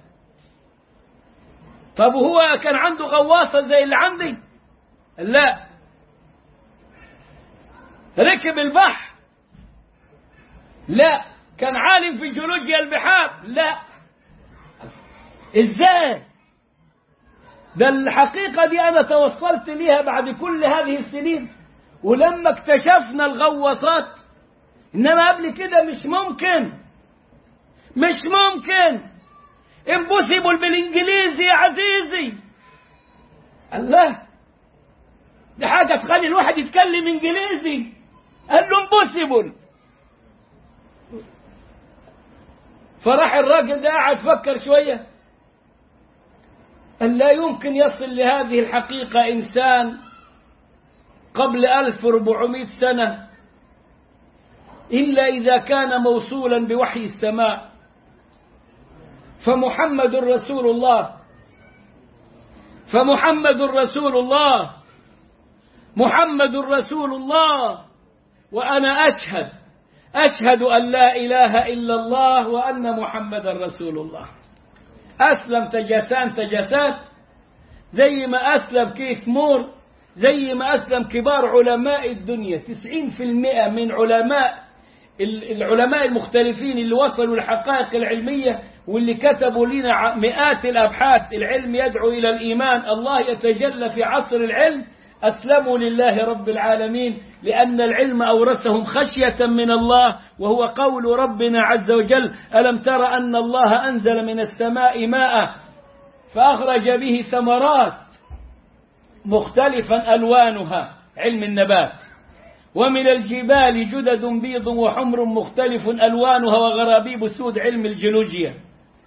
S1: طب وهو كان عنده غواصة زي اللي عندي لا ركب البحر لا كان عالم في جيولوجيا البحار لا ازاي ده الحقيقة دي أنا توصلت ليها بعد كل هذه السنين ولما اكتشفنا الغواصات إنما قبل كده مش ممكن مش ممكن امبوسيبل بالإنجليزي يا عزيزي الله دي حاجة تخلي الواحد يتكلم إنجليزي قال له امبوسيبل فراح الراجل ده قاعد فكر شويه أن لا يمكن يصل لهذه الحقيقة إنسان قبل 1400 سنة إلا إذا كان موصولا بوحي السماء فمحمد رسول الله فمحمد رسول الله محمد رسول الله وأنا أشهد أشهد أن لا إله إلا الله وأن محمدا رسول الله أسلم تجاسان تجاسات زي ما أسلم كيف مور زي ما أسلم كبار علماء الدنيا تسعين في المئة من علماء العلماء المختلفين اللي وصلوا الحقائق العلمية واللي كتبوا لنا مئات الأبحاث العلم يدعو إلى الإيمان الله يتجلى في عصر العلم أسلموا لله رب العالمين لأن العلم أورثهم خشية من الله وهو قول ربنا عز وجل ألم تر أن الله أنزل من السماء ماء فأخرج به ثمرات مختلفا ألوانها علم النبات ومن الجبال جدد بيض وحمر مختلف ألوانها وغرابيب سود علم الجيولوجيا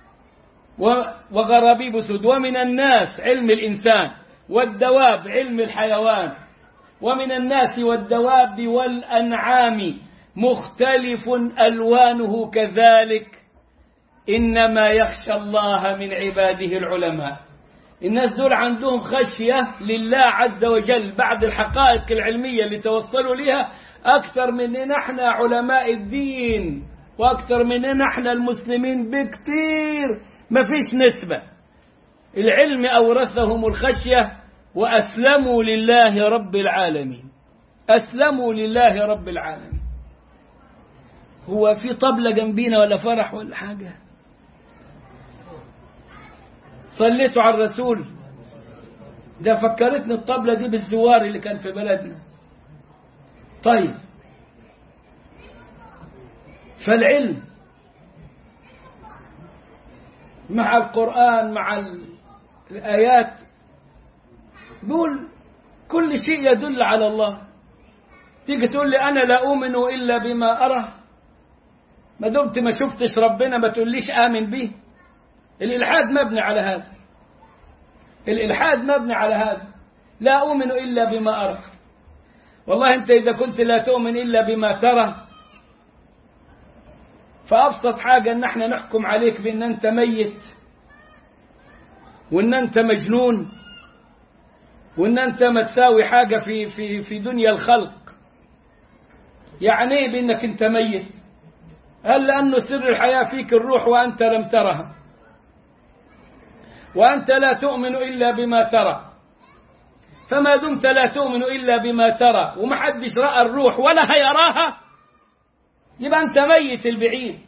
S1: وغرابيب سود ومن الناس علم الإنسان والدواب علم الحيوان ومن الناس والدواب والأنعام مختلف ألوانه كذلك إنما يخشى الله من عباده العلماء الناس دول عندهم خشية لله عز وجل بعد الحقائق العلمية اللي توصلوا لها أكثر مننا احنا علماء الدين وأكثر مننا احنا المسلمين بكثير ما فيش نسبة العلم أورثهم الخشية وأسلموا لله رب العالمين أسلموا لله رب العالمين هو في طبلة جنبينا ولا فرح ولا حاجة صليتوا على الرسول ده فكرتني الطبلة دي بالزوار اللي كان في بلدنا طيب فالعلم مع القرآن مع الآيات بيقول كل شيء يدل على الله تيجي تقول لي أنا لا أؤمن إلا بما أرى ما دمت ما شفتش ربنا ما تقوليش آمن به الإلحاد مبني على هذا الإلحاد مبني على هذا لا أؤمن إلا بما أرى والله أنت إذا كنت لا تؤمن إلا بما ترى فأبسط حاجة أن احنا نحكم عليك بأن أنت ميت وأن أنت مجنون وأن أنت ما تساوي حاجة في, في, في دنيا الخلق يعني ايه بأنك أنت ميت هل لأنه سر الحياة فيك الروح وأنت لم ترها وأنت لا تؤمن إلا بما ترى فما دمت لا تؤمن إلا بما ترى ومحدش رأى الروح ولا هيراها يبقى أنت ميت البعيد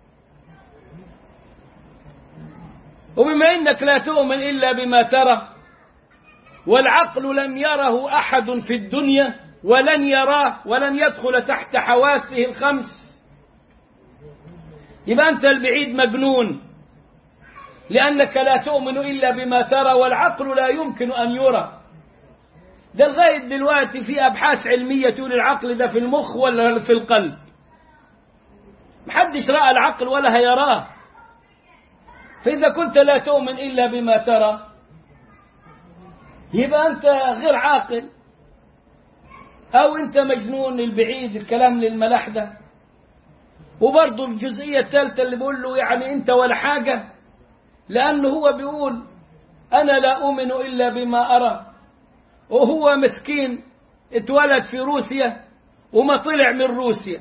S1: وبما إنك لا تؤمن إلا بما ترى والعقل لم يره أحد في الدنيا ولن يراه ولن يدخل تحت حواسه الخمس يبقى أنت البعيد مجنون لأنك لا تؤمن إلا بما ترى والعقل لا يمكن أن يرى ده لغاية دلوقتي في أبحاث علمية تقول العقل ده في المخ ولا في القلب محدش رأى العقل ولا هيراه فإذا كنت لا تؤمن إلا بما ترى يبقى أنت غير عاقل أو أنت مجنون البعيد الكلام للملاحدة وبرضه الجزئية الثالثة اللي بيقول له يعني أنت ولا حاجة لأنه هو بيقول أنا لا أؤمن إلا بما أرى وهو مسكين اتولد في روسيا وما طلع من روسيا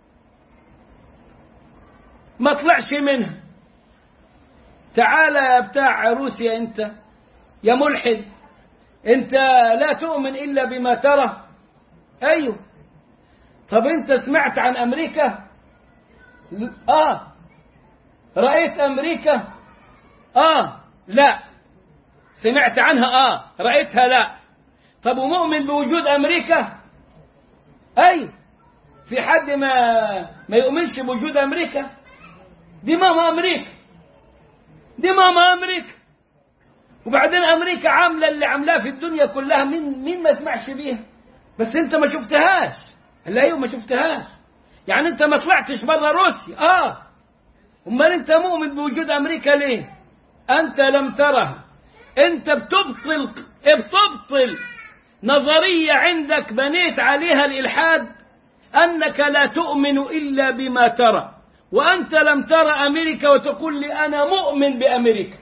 S1: ما طلعش منها تعال يا بتاع روسيا انت يا ملحد انت لا تؤمن الا بما ترى ايوه طب انت سمعت عن امريكا اه رايت امريكا اه لا سمعت عنها اه رايتها لا طب ومؤمن بوجود امريكا ايوه في حد ما ما يؤمنش بوجود امريكا دي ماما امريكا دي ماما امريكا وبعدين امريكا عامله اللي عاملاه في الدنيا كلها مين مين ما سمعش بيها بس انت ما شفتهاش لا ايوه ما شفتهاش يعني انت ما طلعتش بره روسيا اه امال انت مؤمن بوجود امريكا ليه انت لم ترها انت بتبطل بتبطل نظريه عندك بنيت عليها الالحاد انك لا تؤمن الا بما ترى وأنت لم ترى أمريكا وتقول لي أنا مؤمن بأمريكا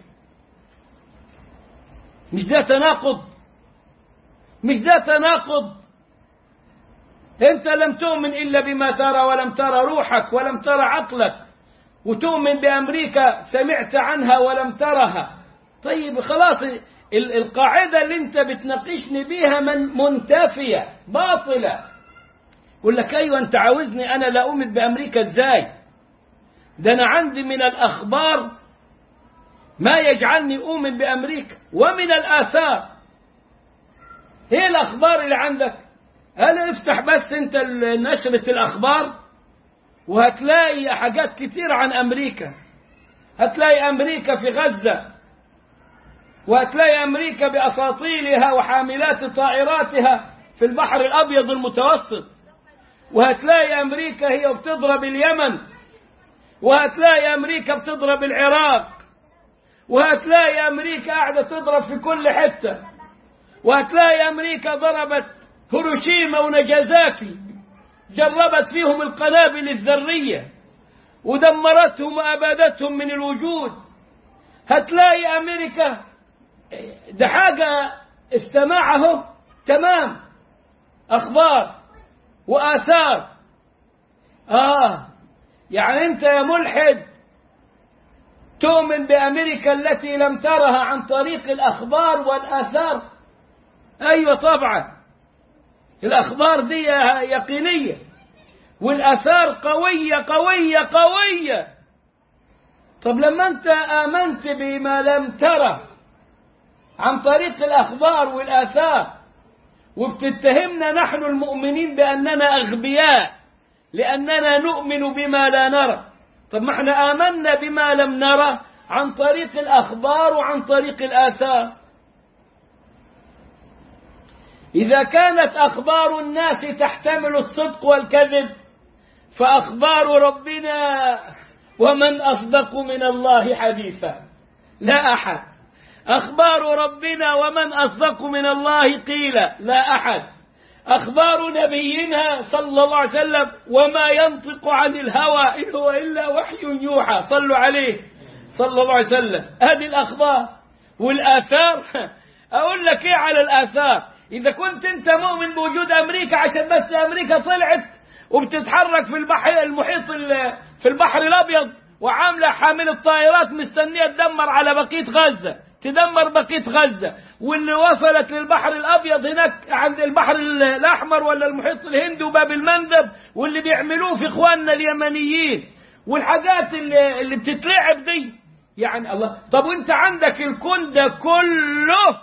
S1: مش ده تناقض مش ده تناقض أنت لم تؤمن إلا بما ترى ولم ترى روحك ولم ترى عقلك وتؤمن بأمريكا سمعت عنها ولم ترها طيب خلاص القاعدة اللي أنت بتناقشني بيها من منتفية باطلة يقول لك أيوة أنت عاوزني أنا لا أؤمن بأمريكا إزاي ده أنا عندي من الأخبار ما يجعلني أؤمن بأمريكا ومن الآثار إيه الأخبار اللي عندك هل افتح بس أنت نشرة الأخبار وهتلاقي حاجات كتير عن أمريكا هتلاقي أمريكا في غزة وهتلاقي أمريكا بأساطيلها وحاملات طائراتها في البحر الأبيض المتوسط وهتلاقي أمريكا هي بتضرب اليمن وهتلاقي أمريكا بتضرب العراق وهتلاقي أمريكا قاعدة تضرب في كل حتة وهتلاقي أمريكا ضربت هيروشيما ونجازاكي جربت فيهم القنابل الذرية ودمرتهم وأبادتهم من الوجود هتلاقي أمريكا ده حاجة استماعه تمام أخبار وآثار آه يعني أنت يا ملحد تؤمن بأمريكا التي لم ترها عن طريق الأخبار والآثار أيوة طبعا الأخبار دي يقينية والآثار قوية قوية قوية طب لما أنت آمنت بما لم ترى عن طريق الأخبار والآثار وبتتهمنا نحن المؤمنين بأننا أغبياء لأننا نؤمن بما لا نرى طب ما احنا آمنا بما لم نرى عن طريق الأخبار وعن طريق الآثار إذا كانت أخبار الناس تحتمل الصدق والكذب فأخبار ربنا ومن أصدق من الله حديثا لا أحد أخبار ربنا ومن أصدق من الله قيل لا أحد أخبار نبينا صلى الله عليه وسلم وما ينطق عن الهوى إن هو إلا وحي يوحى صلوا عليه صلى الله عليه وسلم هذه الأخبار والآثار أقول لك إيه على الآثار إذا كنت أنت مؤمن بوجود أمريكا عشان بس أمريكا طلعت وبتتحرك في البحر المحيط في البحر الأبيض وعاملة حامل الطائرات مستنية تدمر على بقية غزة تدمر بقية غزة واللي وصلت للبحر الأبيض هناك عند البحر الأحمر ولا المحيط الهندي وباب المندب واللي بيعملوه في إخواننا اليمنيين والحاجات اللي, اللي بتتلعب دي يعني الله طب وانت عندك الكون ده كله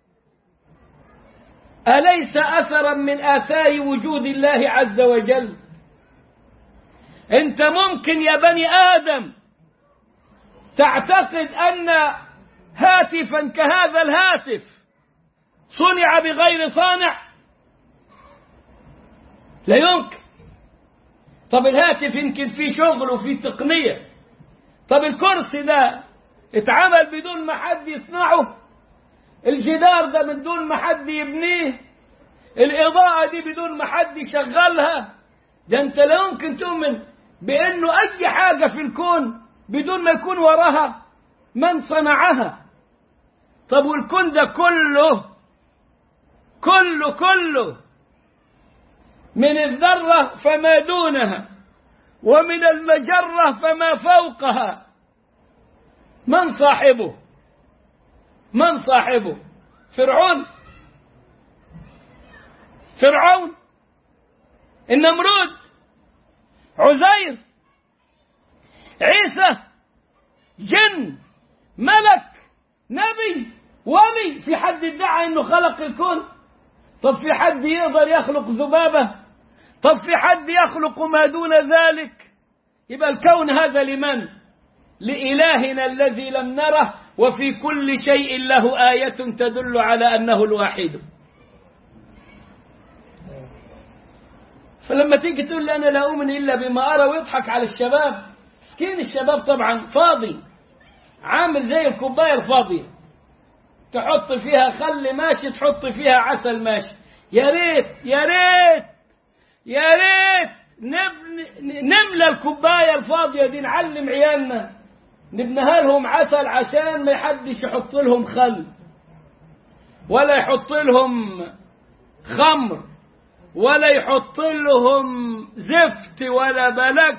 S1: أليس أثرا من آثار وجود الله عز وجل أنت ممكن يا بني آدم تعتقد أن هاتفا كهذا الهاتف صنع بغير صانع لا يمكن طب الهاتف يمكن فيه شغل وفيه تقنية طب الكرسي ده اتعمل بدون ما حد يصنعه الجدار ده من دون ما حد يبنيه الإضاءة دي بدون ما حد يشغلها ده أنت لا يمكن تؤمن بأنه أي حاجة في الكون بدون ما يكون وراها من صنعها طب والكون ده كله كله كله من الذرة فما دونها ومن المجرة فما فوقها من صاحبه من صاحبه فرعون فرعون النمرود عزير عيسى جن ملك نبي ولي في حد ادعى انه خلق الكون طب في حد يقدر يخلق ذبابه طب في حد يخلق ما دون ذلك يبقى الكون هذا لمن لإلهنا الذي لم نره وفي كل شيء له آية تدل على أنه الواحد فلما تيجي تقول لي أنا لا أؤمن إلا بما أرى ويضحك على الشباب مسكين الشباب طبعا فاضي عامل زي الكوباية الفاضية تحط فيها خل ماشي تحط فيها عسل ماشي يا ريت يا ريت يا ريت نملى الكوباية الفاضية دي نعلم عيالنا نبنيها لهم عسل عشان ما حدش يحط لهم خل ولا يحط لهم خمر ولا يحط لهم زفت ولا بلك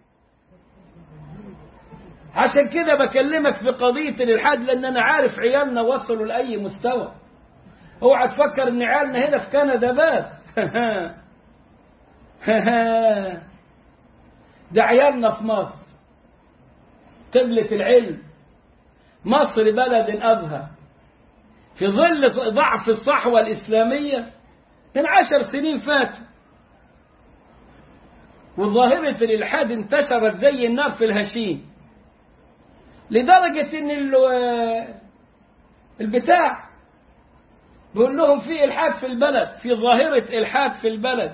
S1: عشان كده بكلمك في قضية الإلحاد لأن أنا عارف عيالنا وصلوا لأي مستوى اوعى تفكر إن عيالنا هنا في كندا بس ده عيالنا في مصر قبلة العلم مصر بلد أبهى في ظل ضعف الصحوة الإسلامية من عشر سنين فاتوا وظاهرة الإلحاد انتشرت زي النار في الهشيم لدرجة إن البتاع بيقول لهم في إلحاد في البلد في ظاهرة إلحاد في البلد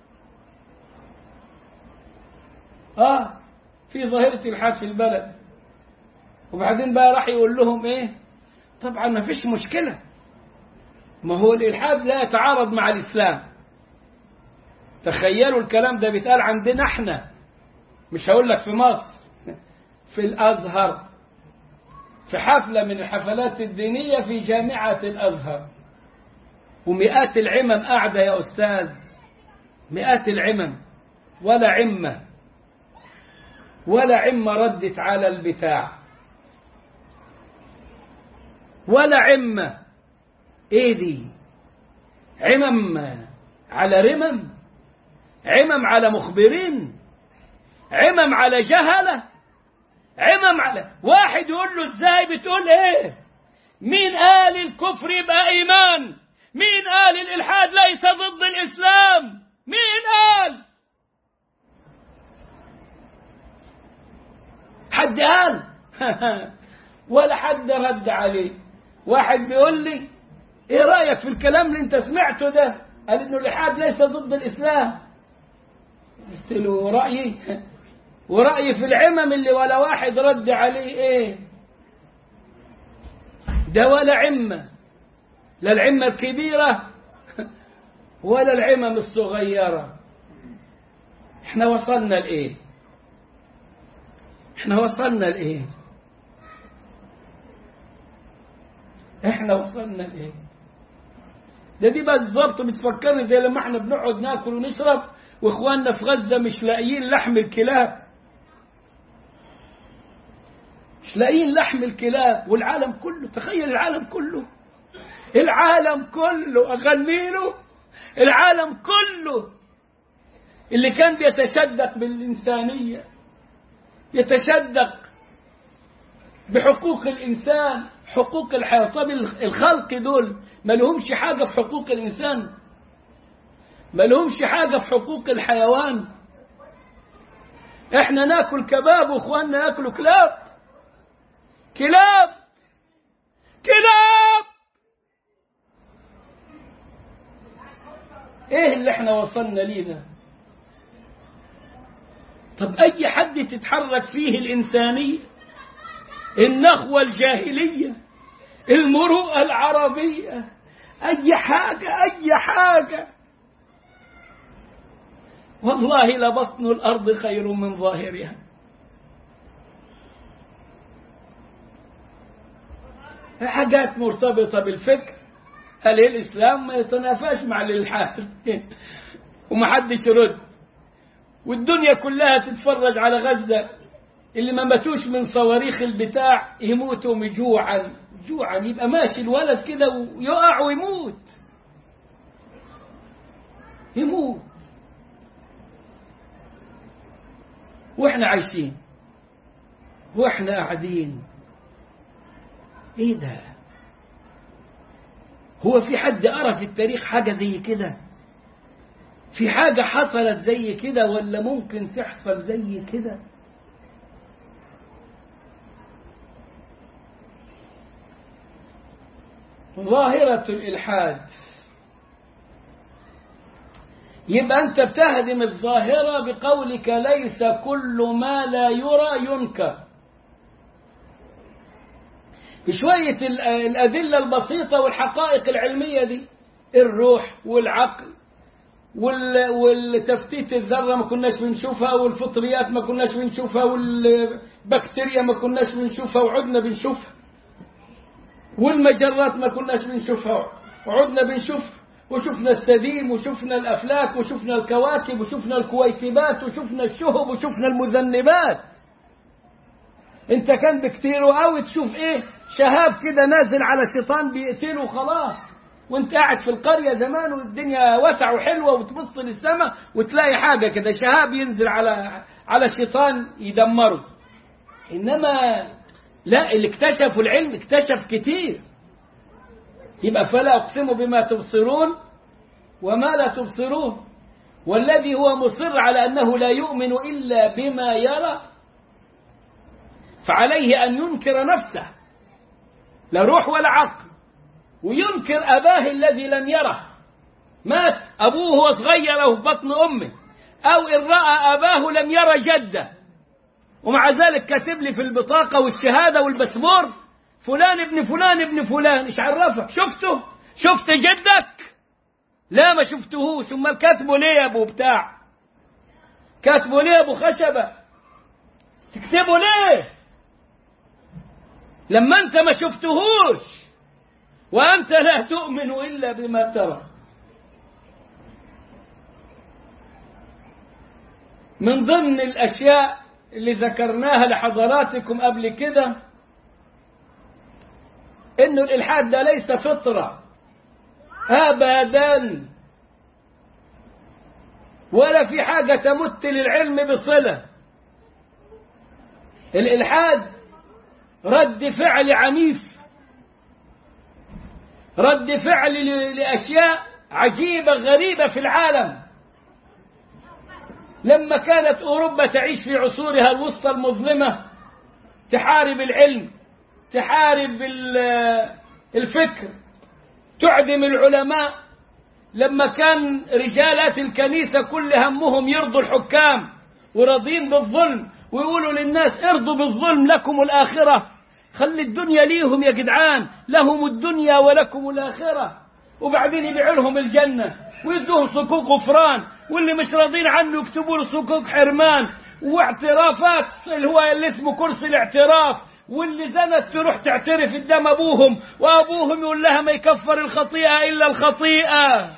S1: آه في ظاهرة إلحاد في البلد وبعدين بقى راح يقول لهم إيه طبعا ما فيش مشكلة ما هو الإلحاد لا يتعارض مع الإسلام تخيلوا الكلام ده بيتقال عندنا احنا مش هقول لك في مصر في الأزهر في حفلة من الحفلات الدينية في جامعة الأزهر ومئات العمم قاعدة يا أستاذ مئات العمم ولا عمة ولا عمة ردت على البتاع ولا عمة ايه دي عمم على رمم عمم على مخبرين عمم على جهلة عمم على واحد يقول له ازاي بتقول ايه مين قال الكفر يبقى ايمان مين قال الالحاد ليس ضد الاسلام مين قال حد قال ولا حد رد عليه واحد بيقول لي ايه رايك في الكلام اللي انت سمعته ده قال انه الالحاد ليس ضد الاسلام قلت له رايي ورأيي في العمم اللي ولا واحد رد عليه ايه ده ولا عمة لا العمة الكبيرة ولا العمم الصغيرة احنا وصلنا لايه احنا وصلنا لايه احنا وصلنا لايه ده دي بالظبط بتفكرني زي لما احنا بنقعد ناكل ونشرب واخواننا في غزه مش لاقيين لحم الكلاب مش لاقيين لحم الكلاب والعالم كله تخيل العالم كله العالم كله اغني له العالم كله اللي كان بيتشدق بالإنسانية يتشدق بحقوق الإنسان حقوق الحياة طب الخلق دول ما لهمش حاجة في حقوق الإنسان ما لهمش حاجة في حقوق الحيوان احنا ناكل كباب واخواننا ياكلوا كلاب كلاب كلاب ايه اللي احنا وصلنا ليه ده طب اي حد تتحرك فيه الانسانيه النخوه الجاهليه المروءه العربيه اي حاجه اي حاجه والله لبطن الارض خير من ظاهرها حاجات مرتبطه بالفكر قال الاسلام ما يتنافاش مع الالحاد ومحدش يرد والدنيا كلها تتفرج على غزة اللي ما ماتوش من صواريخ البتاع يموتوا جوعا جوعا يبقى ماشي الولد كده ويقع ويموت يموت واحنا عايشين واحنا قاعدين ايه ده هو في حد قرا في التاريخ حاجه زي كده في حاجة حصلت زي كده ولا ممكن تحصل زي كده ظاهرة الإلحاد يبقى أنت بتهدم الظاهرة بقولك ليس كل ما لا يرى ينكر بشوية الأدلة البسيطة والحقائق العلمية دي الروح والعقل والتفتيت الذرة ما كناش بنشوفها والفطريات ما كناش بنشوفها والبكتيريا ما كناش بنشوفها وعدنا بنشوفها والمجرات ما كناش بنشوفها وعدنا بنشوفها وشفنا السديم وشفنا الأفلاك وشفنا الكواكب وشفنا الكويكبات وشفنا الشهب وشفنا المذنبات انت كان بكتير قوي تشوف ايه شهاب كده نازل على شيطان بيقتله وخلاص وانت قاعد في القرية زمان والدنيا واسعة وحلوة وتبص للسماء وتلاقي حاجة كده شهاب ينزل على على الشيطان يدمره إنما لا اللي اكتشفوا العلم اكتشف كتير يبقى فلا أقسم بما تبصرون وما لا تبصرون والذي هو مصر على أنه لا يؤمن إلا بما يرى فعليه أن ينكر نفسه لا روح ولا عقل وينكر أباه الذي لم يره مات أبوه وهو صغير أو في بطن أمه أو إن رأى أباه لم يرى جده ومع ذلك كاتب لي في البطاقة والشهادة والباسبور فلان ابن فلان ابن فلان ايش عرفك شفته شفت جدك لا ما شفتهوش امال كاتبه ليه يا ابو بتاع كاتبه ليه يا ابو خشبة تكتبه ليه لما انت ما شفتهوش وأنت لا تؤمن إلا بما ترى من ضمن الأشياء اللي ذكرناها لحضراتكم قبل كده إنه الإلحاد ده ليس فطرة أبدا ولا في حاجة تمت للعلم بصلة الإلحاد رد فعل عنيف رد فعل لأشياء عجيبة غريبة في العالم لما كانت أوروبا تعيش في عصورها الوسطى المظلمة تحارب العلم تحارب الفكر تعدم العلماء لما كان رجالات الكنيسة كل همهم يرضوا الحكام وراضين بالظلم ويقولوا للناس ارضوا بالظلم لكم الآخرة خلي الدنيا ليهم يا جدعان لهم الدنيا ولكم الآخرة وبعدين يبيعوا لهم الجنة ويدوهم صكوك غفران واللي مش راضين عنه يكتبوا له صكوك حرمان واعترافات اللي هو اللي اسمه كرسي الاعتراف واللي زنت تروح تعترف قدام ابوهم وابوهم يقول لها ما يكفر الخطيئه الا الخطيئه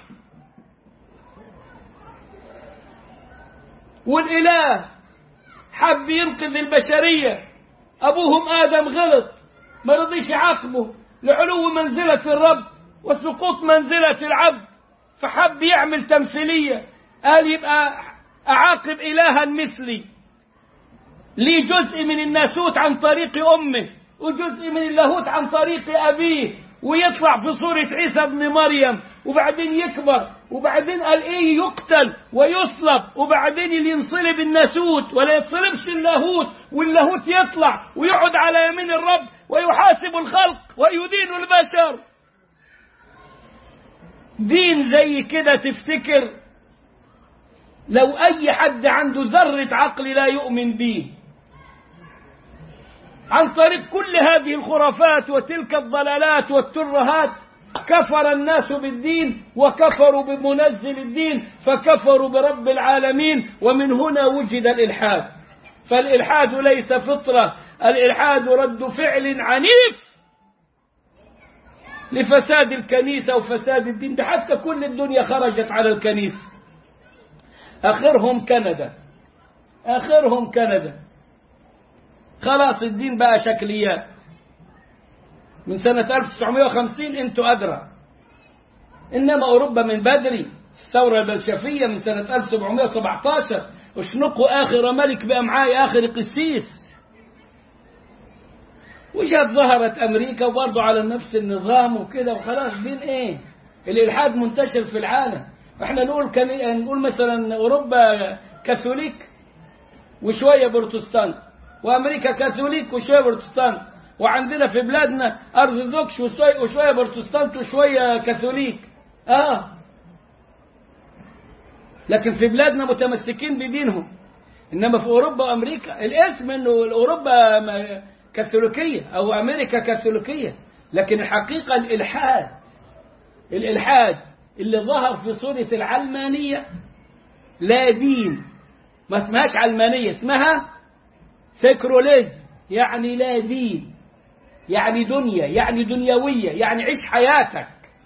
S1: والاله حب ينقذ البشريه ابوهم ادم غلط ما رضيش يعاقبه لعلو منزله الرب وسقوط منزله العبد فحب يعمل تمثيليه قال يبقى اعاقب الها مثلي لي جزء من الناسوت عن طريق أمه وجزء من اللاهوت عن طريق أبيه ويطلع في صورة عيسى ابن مريم وبعدين يكبر وبعدين قال ايه يقتل ويصلب وبعدين اللي ينصلب الناسوت ولا يتصلبش اللاهوت واللاهوت يطلع ويقعد على يمين الرب ويحاسب الخلق ويدين البشر دين زي كده تفتكر لو اي حد عنده ذرة عقل لا يؤمن به عن طريق كل هذه الخرافات وتلك الضلالات والترهات كفر الناس بالدين وكفروا بمنزل الدين فكفروا برب العالمين ومن هنا وجد الإلحاد فالإلحاد ليس فطرة الإلحاد رد فعل عنيف لفساد الكنيسة وفساد الدين ده حتى كل الدنيا خرجت على الكنيسة آخرهم كندا آخرهم كندا خلاص الدين بقى شكليات من سنة 1950 انتوا أدرى إنما أوروبا من بدري الثورة البلشفية من سنة 1717 اشنقوا آخر ملك بأمعاء آخر قسيس وجات ظهرت أمريكا وبرضه على نفس النظام وكده وخلاص دين إيه الإلحاد منتشر في العالم احنا نقول كان نقول مثلا أوروبا كاثوليك وشوية بروتستانت وامريكا كاثوليك وشويه بروتستانت وعندنا في بلادنا ارثوذكس وشويه وشويه بروتستانت وشويه كاثوليك اه لكن في بلادنا متمسكين بدينهم انما في اوروبا وامريكا الاسم انه اوروبا كاثوليكيه او امريكا كاثوليكيه لكن الحقيقه الالحاد الالحاد اللي ظهر في صوره العلمانيه لا دين ما اسمهاش علمانيه اسمها سيكروليزم يعني لا دين يعني دنيا يعني دنيوية يعني عيش حياتك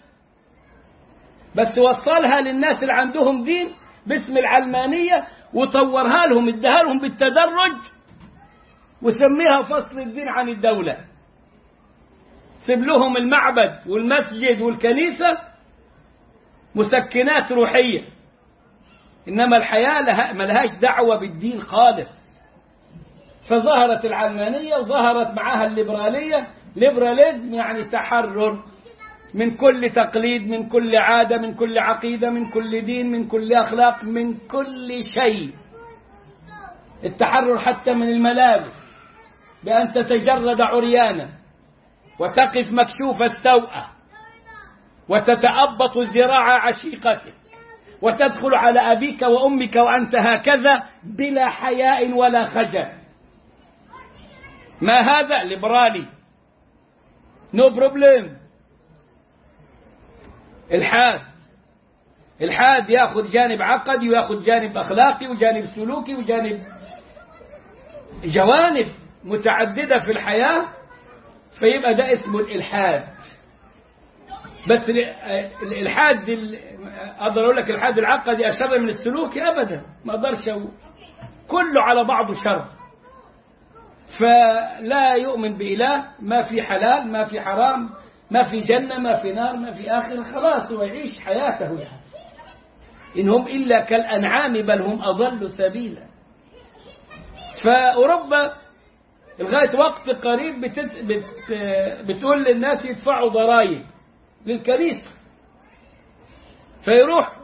S1: بس وصلها للناس اللي عندهم دين باسم العلمانية وطورها لهم اداها لهم بالتدرج وسميها فصل الدين عن الدولة سيب لهم المعبد والمسجد والكنيسة مسكنات روحية إنما الحياة لها ملهاش دعوة بالدين خالص فظهرت العلمانية وظهرت معها الليبرالية ليبراليزم يعني تحرر من كل تقليد من كل عادة من كل عقيدة من كل دين من كل أخلاق من كل شيء التحرر حتى من الملابس بأن تتجرد عريانا وتقف مكشوف السوءة وتتأبط ذراع عشيقتك وتدخل على أبيك وأمك وأنت هكذا بلا حياء ولا خجل ما هذا ليبرالي نو بروبليم الحاد الحاد ياخذ جانب عقدي وياخذ جانب اخلاقي وجانب سلوكي وجانب جوانب متعدده في الحياه فيبقى ده اسمه الالحاد بس الالحاد اقدر اقول لك الالحاد العقدي اشر من السلوكي ابدا ما اقدرش اقول كله على بعضه شر فلا يؤمن بإله ما في حلال ما في حرام ما في جنة ما في نار ما في آخر خلاص هو يعيش حياته يعني إن هم إلا كالأنعام بل هم أضل سبيلا فأوروبا لغاية وقت قريب بتت... بت... بتقول للناس يدفعوا ضرائب للكنيسة فيروح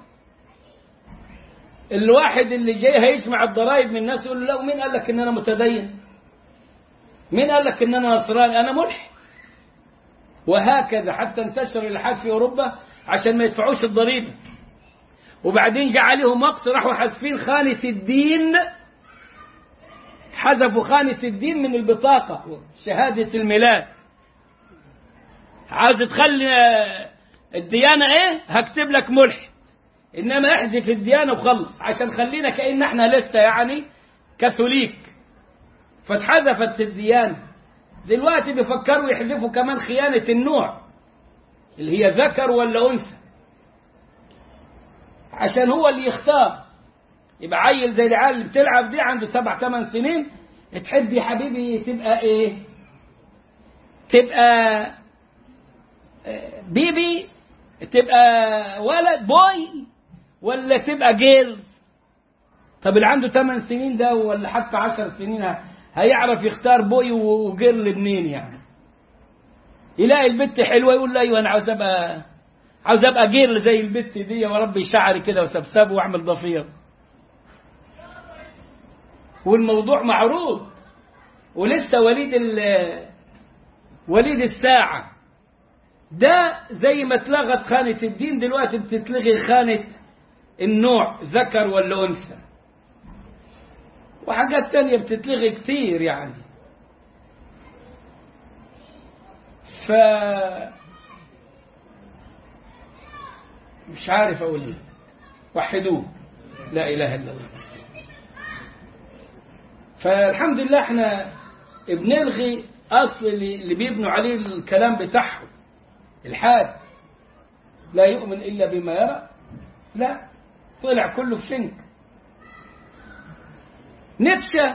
S1: الواحد اللي جاي هيسمع الضرائب من الناس يقول له مين قال لك ان انا متدين مين قال لك ان انا نصراني انا ملحد وهكذا حتى انتشر الالحاد في اوروبا عشان ما يدفعوش الضريبه وبعدين جاء عليهم وقت راحوا حذفين خانه الدين حذفوا خانه الدين من البطاقه شهاده الميلاد عاوز تخلي الديانه ايه هكتب لك ملحد انما احذف الديانه وخلص عشان خلينا كان احنا لسه يعني كاثوليك فاتحذفت الديانه دلوقتي بيفكروا يحذفوا كمان خيانه النوع اللي هي ذكر ولا انثى عشان هو اللي يختار يبقى عيل زي العيال اللي بتلعب دي عنده سبع ثمان سنين تحب يا حبيبي تبقى ايه تبقى بيبي تبقى ولد بوي ولا تبقى جير طب اللي عنده 8 سنين ده ولا حتى 10 سنين هيعرف يختار بوي وجيرل منين يعني يلاقي البت حلوه يقول له ايوه انا عاوز ابقى عاوز ابقى جيرل زي البت دي وربي شعري كده وسبسبه واعمل ضفير والموضوع معروض ولسه وليد وليد الساعه ده زي ما اتلغت خانة الدين دلوقتي بتتلغي خانة النوع ذكر ولا أنثى وحاجات تانية بتتلغي كتير يعني ف مش عارف أقول إيه وحدوه لا إله إلا الله فالحمد لله احنا بنلغي أصل اللي بيبنوا عليه الكلام بتاعهم الحاد لا يؤمن إلا بما يرى لا طلع كله في شنك نيتشه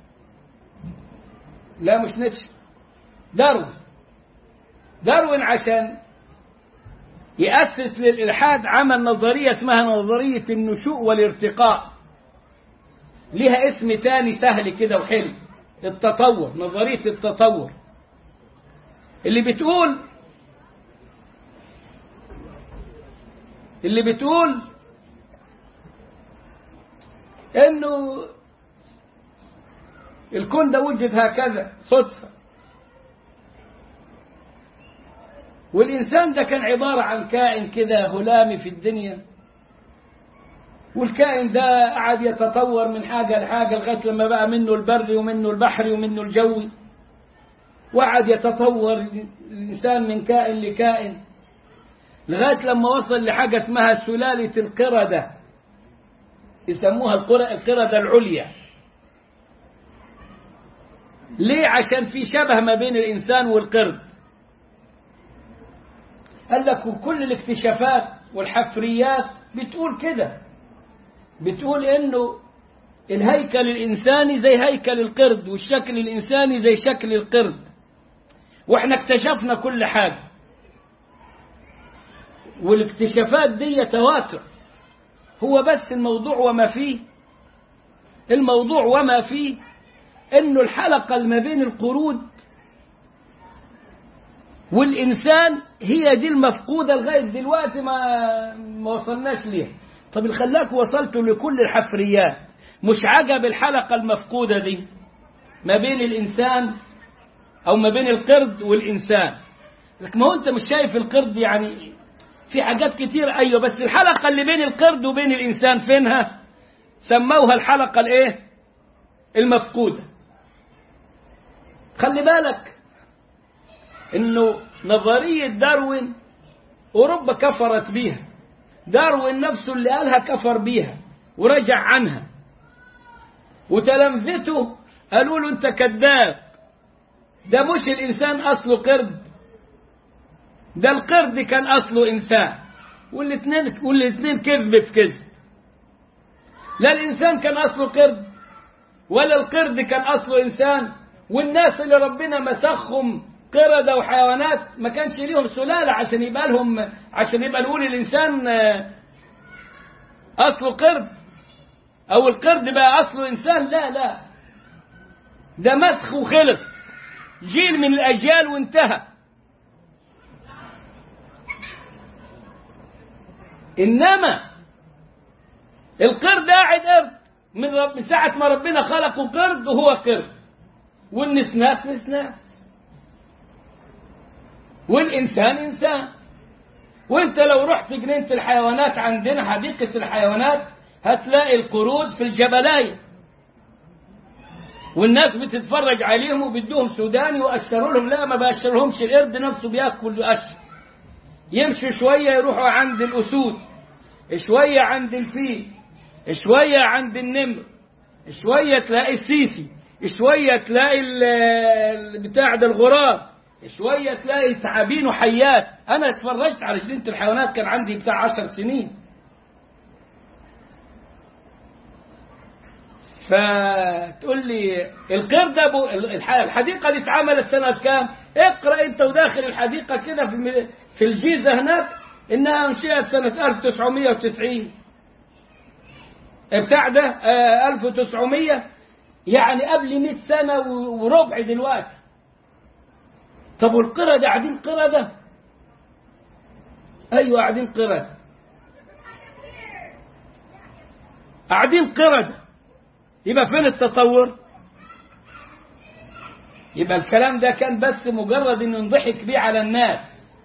S1: لا مش نيتشه داروين داروين عشان يأسس للإلحاد عمل نظرية اسمها نظرية النشوء والارتقاء ليها اسم تاني سهل كده وحلو التطور نظرية التطور اللي بتقول اللي بتقول انه الكون ده وجد هكذا صدفة والإنسان ده كان عبارة عن كائن كده هلامي في الدنيا والكائن ده قعد يتطور من حاجة لحاجة لغاية لما بقى منه البري ومنه البحري ومنه الجوي وقعد يتطور الإنسان من كائن لكائن لغاية لما وصل لحاجة اسمها سلالة القردة يسموها القردة العليا ليه عشان في شبه ما بين الإنسان والقرد قال لك وكل الاكتشافات والحفريات بتقول كده بتقول انه الهيكل الإنساني زي هيكل القرد والشكل الإنساني زي شكل القرد واحنا اكتشفنا كل حاجة والاكتشافات دي تواتر هو بس الموضوع وما فيه الموضوع وما فيه انه الحلقة اللي ما بين القرود والإنسان هي دي المفقودة لغاية دلوقتي ما, ما وصلناش ليها طب اللي خلاك وصلتوا لكل الحفريات مش عجب الحلقة المفقودة دي ما بين الإنسان أو ما بين القرد والإنسان لك ما هو أنت مش شايف القرد يعني في حاجات كتير أيوة بس الحلقة اللي بين القرد وبين الإنسان فينها سموها الحلقة الإيه المفقودة خلي بالك انه نظرية داروين اوروبا كفرت بيها داروين نفسه اللي قالها كفر بيها ورجع عنها وتلامذته قالوا له انت كذاب ده مش الانسان اصله قرد ده القرد كان اصله انسان والاثنين والاثنين كذب في كذب لا الانسان كان اصله قرد ولا القرد كان اصله انسان والناس اللي ربنا مسخهم قردة وحيوانات ما كانش ليهم سلالة عشان يبقى لهم عشان يبقى نقول الإنسان أصله قرد أو القرد بقى أصله إنسان لا لا ده مسخ وخلق جيل من الأجيال وانتهى إنما القرد قاعد قرد من, رب من ساعة ما ربنا خلقه قرد وهو قرد والنسناس نسناس والإنسان إنسان وانت لو رحت جنينة الحيوانات عندنا حديقة الحيوانات هتلاقي القرود في الجبلاية والناس بتتفرج عليهم وبيدوهم سوداني وأشروا لهم لا ما بأشرهمش القرد نفسه بياكل أشر يمشوا شوية يروحوا عند الأسود شوية عند الفيل شوية عند النمر شوية تلاقي السيسي شوية تلاقي بتاع ده الغراب شوية تلاقي تعابين وحيات أنا اتفرجت على جنينة الحيوانات كان عندي بتاع عشر سنين فتقول لي القرد أبو الحديقة دي اتعملت سنة كام؟ اقرأ أنت وداخل الحديقة كده في في الجيزة هناك إنها أنشئت سنة 1990 بتاع ده 1900 يعني قبل 100 سنة وربع دلوقتي طب والقردة قاعدين قردة أيوة قاعدين قردة قاعدين قردة يبقى فين التطور يبقى الكلام ده كان بس مجرد انه نضحك بيه على الناس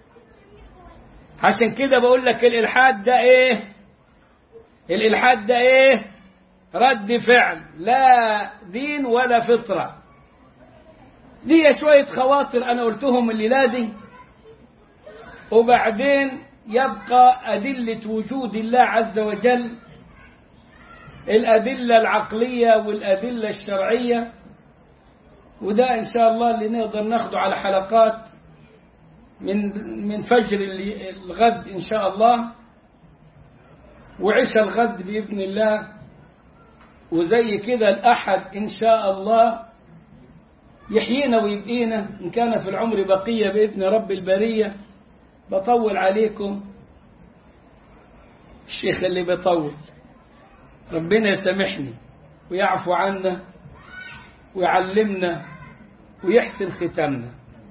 S1: عشان كده بقول لك الالحاد ده ايه الالحاد ده ايه رد فعل لا دين ولا فطره دي شويه خواطر انا قلتهم الليله دي وبعدين يبقى ادله وجود الله عز وجل الادله العقليه والادله الشرعيه وده ان شاء الله اللي نقدر ناخده على حلقات من من فجر الغد ان شاء الله وعشاء الغد باذن الله وزي كده الاحد ان شاء الله يحيينا ويبقينا ان كان في العمر بقيه باذن رب البريه بطول عليكم الشيخ اللي بيطول ربنا يسامحني ويعفو عنا ويعلمنا ويحسن ختامنا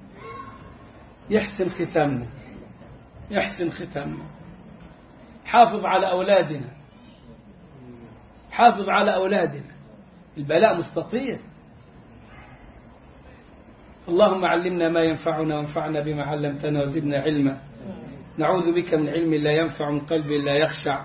S1: يحسن ختامنا يحسن ختامنا حافظ على أولادنا حافظ على أولادنا البلاء مستطير اللهم علمنا ما ينفعنا وانفعنا بما علمتنا وزدنا علما نعوذ بك من علم لا ينفع من قلب لا يخشع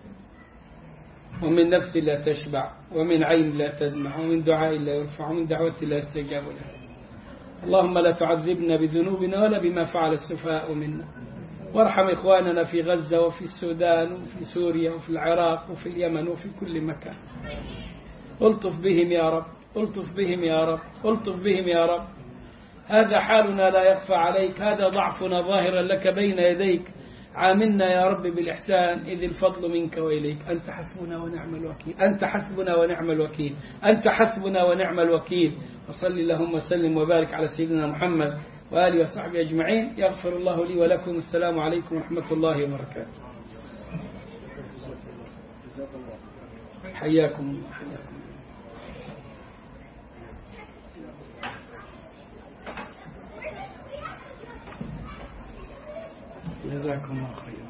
S1: ومن نفس لا تشبع ومن عين لا تدمع ومن دعاء لا يرفع ومن دعوة لا يستجاب له اللهم لا تعذبنا بذنوبنا ولا بما فعل السفهاء منا وارحم إخواننا في غزة وفي السودان وفي سوريا وفي العراق وفي اليمن وفي كل مكان الطف بهم يا رب الطف بهم يا رب الطف بهم يا رب هذا حالنا لا يخفى عليك هذا ضعفنا ظاهرا لك بين يديك عاملنا يا رب بالإحسان إذ الفضل منك وإليك أنت حسبنا ونعم الوكيل أنت حسبنا ونعم الوكيل أنت حسبنا ونعم الوكيل وصل اللهم وسلم وبارك على سيدنا محمد وآله وصحبه أجمعين يغفر الله لي ولكم السلام عليكم ورحمة الله وبركاته حياكم الله حياكم جزاكم الله خيرا